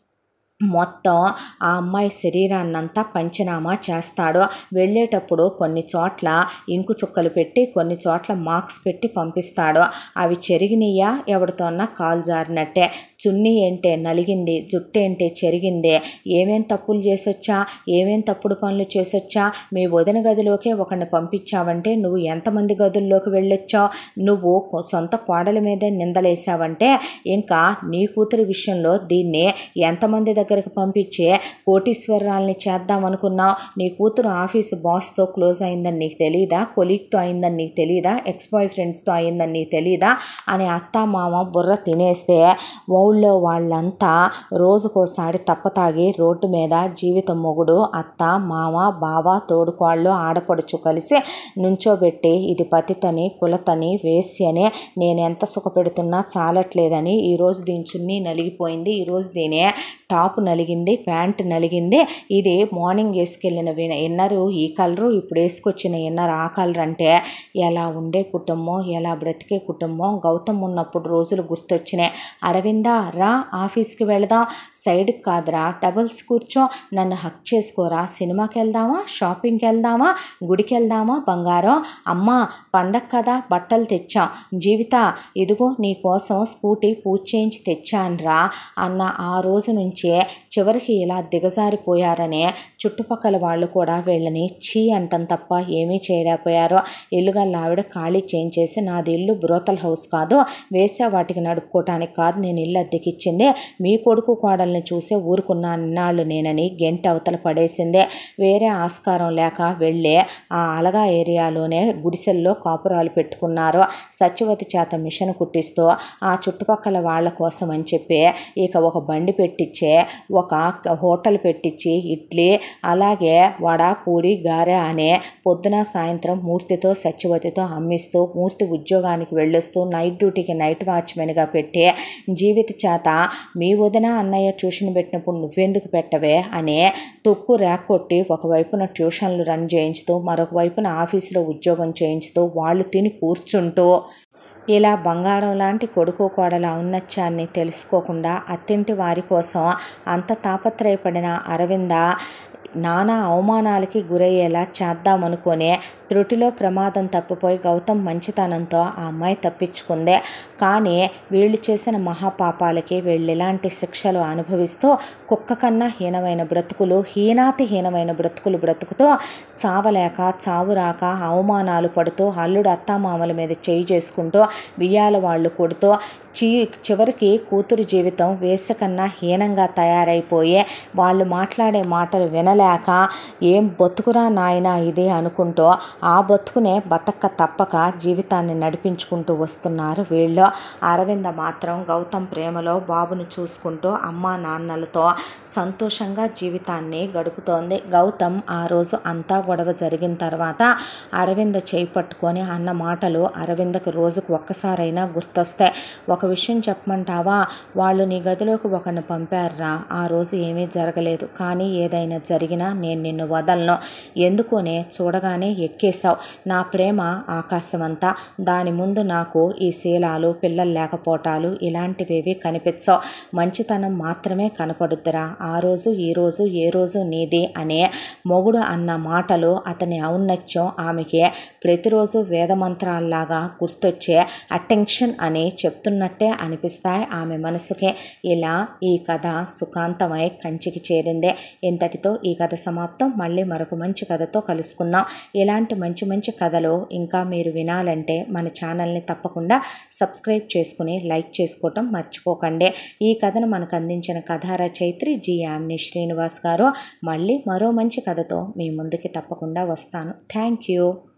మొత్తం ఆ అమ్మాయి శరీరాన్నంతా పంచనామా చేస్తాడు వెళ్ళేటప్పుడు కొన్ని చోట్ల ఇంకు చుక్కలు పెట్టి కొన్ని చోట్ల మార్క్స్ పెట్టి పంపిస్తాడు అవి చెరిగినయ్యా ఎవరితోన్నా కాలు జారినట్టే చున్నీ ఏంటే నలిగింది జుట్టు ఏంటే చెరిగింది ఏమేం తప్పులు చేసొచ్చా ఏమేం తప్పుడు పనులు చేసొచ్చా మీ వదిన గదిలోకే ఒకరిని పంపించావంటే నువ్వు ఎంతమంది గదుల్లోకి వెళ్ళొచ్చావు నువ్వు కొ- సొంత కోడల మీదే నిందలేసావంటే ఇంకా నీ కూతురి విషయంలో దీన్ని ఎంతమంది దగ్గరికి పంపించి కోటీశ్వరాల్ని చేద్దాం అనుకున్నావు నీ కూతురు ఆఫీసు బాస్తో క్లోజ్ అయిందని నీకు తెలియదా కొలీగ్తో అయిందని నీకు తెలియదా ఎక్స్ బాయ్ ఫ్రెండ్స్తో అయిందని నీకు తెలియదా అని అత్త మామ బుర్ర తినేస్తే ఊళ్ళో వాళ్ళంతా రోజుకోసారి తప్పతాగి రోడ్డు మీద జీవిత మొగుడు అత్త మామ బావ తోడుకోళ్ళు ఆడపడుచు కలిసి నుంచోబెట్టి ఇది పతితని కులతని వేశ్యని నేను ఎంత సుఖపెడుతున్నా చాలట్లేదని ఈరోజు దీని చున్నీ నలిగిపోయింది ఈరోజు దీని టాప్ నలిగింది ప్యాంట్ నలిగింది ఇది మార్నింగ్ వేసుకెళ్ళిన విన- ఇన్నరు ఈ కలరు ఇప్పుడు వేసుకొచ్చిన ఇన్నర్ ఆ కలర్ అంటే ఎలా ఉండే కుటుంబం ఎలా బ్రతికే కుటుంబం గౌతమ్ ఉన్నప్పుడు రోజులు గుర్తొచ్చినాయి అరవిందా రా ఆఫీస్కి వెళదాం సైడ్కి కాదురా డబల్స్ కూర్చో నన్ను హక్ చేసుకోరా సినిమాకి వెళ్దామా షాపింగ్కి వెళ్దామా గుడికి వెళ్దామా బంగారం అమ్మా పండగ కదా బట్టలు తెచ్చాం జీవిత ఇదిగో నీ కోసం స్కూటీ పూజ చేయించి తెచ్చానురా అన్న ఆ రోజు నుంచే చివరికి ఇలా దిగజారిపోయారనే చుట్టుపక్కల వాళ్ళు కూడా వీళ్ళని చీ అంటం తప్ప ఏమీ చేయలేకపోయారు ఇల్లుగల్ల ఆవిడ ఖాళీ చేయించేసి నాది ఇల్లు బ్రోతల్ హౌస్ కాదు వేసే వాటికి నడుపుకోవటానికి కాదు నేను ఇల్లు అద్దెకిచ్చింది మీ కొడుకు కోడల్ని చూసే ఊరుకున్న అన్నాళ్ళు నేనని గెంట అవతల పడేసిందే వేరే ఆస్కారం లేక వెళ్ళి ఆ అలగా ఏరియాలోనే గుడిసెల్లో కాపురాలు పెట్టుకున్నారు సత్యవతి చేత మిషన్ కుట్టిస్తూ ఆ చుట్టుపక్కల వాళ్ళ కోసం అని చెప్పి ఇక ఒక బండి పెట్టించే ఒక హోటల్ పెట్టించి ఇడ్లీ అలాగే వడ పూరి గారె అనే పొద్దున సాయంత్రం మూర్తితో సత్యవతితో అమ్మిస్తూ మూర్తి ఉద్యోగానికి వెళ్ళొస్తూ నైట్ డ్యూటీకి నైట్ వాచ్మెన్గా పెట్టి జీవిత చేత మీ వదిన అన్నయ్య ట్యూషన్ పెట్టినప్పుడు నువ్వెందుకు పెట్టవే అనే తొక్కు ర్యాక్ కొట్టి ఒకవైపున ట్యూషన్లు రన్ చేయించుతూ మరొక వైపున ఆఫీసులో ఉద్యోగం చేయించుతూ వాళ్ళు తిని కూర్చుంటూ ఇలా బంగారం లాంటి కొడుకు కోడల ఔన్నత్యాన్ని తెలుసుకోకుండా అత్తింటి వారి కోసం అంత తాపత్రయపడిన అరవింద నానా అవమానాలకి గురయ్యేలా చేద్దామనుకునే త్రుటిలో ప్రమాదం తప్పిపోయి గౌతమ్ మంచితనంతో ఆ అమ్మాయి తప్పించుకుందే కానీ వీళ్ళు చేసిన మహాపాపాలకి వీళ్ళు ఇలాంటి శిక్షలు అనుభవిస్తూ కుక్క కన్నా హీనమైన బ్రతుకులు హీనాతి హీనమైన బ్రతుకులు బ్రతుకుతూ చావలేక చావురాక అవమానాలు పడుతూ అల్లుడు అత్తామామల మీద చేయి చేసుకుంటూ బియ్యాల వాళ్ళు కొడుతూ చీ చివరికి కూతురు జీవితం వేస కన్నా హీనంగా తయారైపోయే వాళ్ళు మాట్లాడే మాటలు వినలేక ఏం బతుకురా నాయనా ఇది అనుకుంటూ ఆ బతుకునే బతక్క తప్పక జీవితాన్ని నడిపించుకుంటూ వస్తున్నారు వీళ్ళు అరవింద మాత్రం గౌతమ్ ప్రేమలో బాబును చూసుకుంటూ అమ్మా నాన్నలతో సంతోషంగా జీవితాన్ని గడుపుతోంది గౌతమ్ ఆ రోజు అంతా గొడవ జరిగిన తర్వాత అరవింద చేయి పట్టుకొని అన్న మాటలు అరవిందకు రోజుకు ఒక్కసారైనా గుర్తొస్తాయి ఒక విషయం చెప్పమంటావా వాళ్ళు నీ గదిలోకి ఒకరిని పంపారురా ఆ రోజు ఏమీ జరగలేదు కానీ ఏదైనా జరిగినా నేను నిన్ను వదలను ఎందుకునే చూడగానే ఎక్కేశావు నా ప్రేమ ఆకాశమంతా దాని ముందు నాకు ఈ శీలాలు పిల్లలు లేకపోవటాలు ఇలాంటివేవి కనిపించవు మంచితనం మాత్రమే కనపడుద్దిరా ఆ రోజు ఈ రోజు ఏ రోజు నీది అనే మొగుడు అన్న మాటలు అతని ఔన్నత్యం ఆమెకి ప్రతిరోజు వేదమంత్రాల్లాగా గుర్తొచ్చే అటెన్షన్ అని చెప్తున్నట్టే అనిపిస్తాయి ఆమె మనసుకే ఇలా ఈ కథ సుఖాంతమై కంచికి చేరిందే ఇంతటితో ఈ కథ సమాప్తం మళ్ళీ మరొక మంచి కథతో కలుసుకుందాం ఇలాంటి మంచి మంచి కథలు ఇంకా మీరు వినాలంటే మన ఛానల్ని తప్పకుండా సబ్స్క్రైబ్ చేసుకుని లైక్ చేసుకోవటం మర్చిపోకండి ఈ కథను మనకు అందించిన కథా రచయిత్రి జి యామిని శ్రీనివాస్ గారు మళ్ళీ మరో మంచి కథతో మీ ముందుకి తప్పకుండా వస్తాను థ్యాంక్ యూ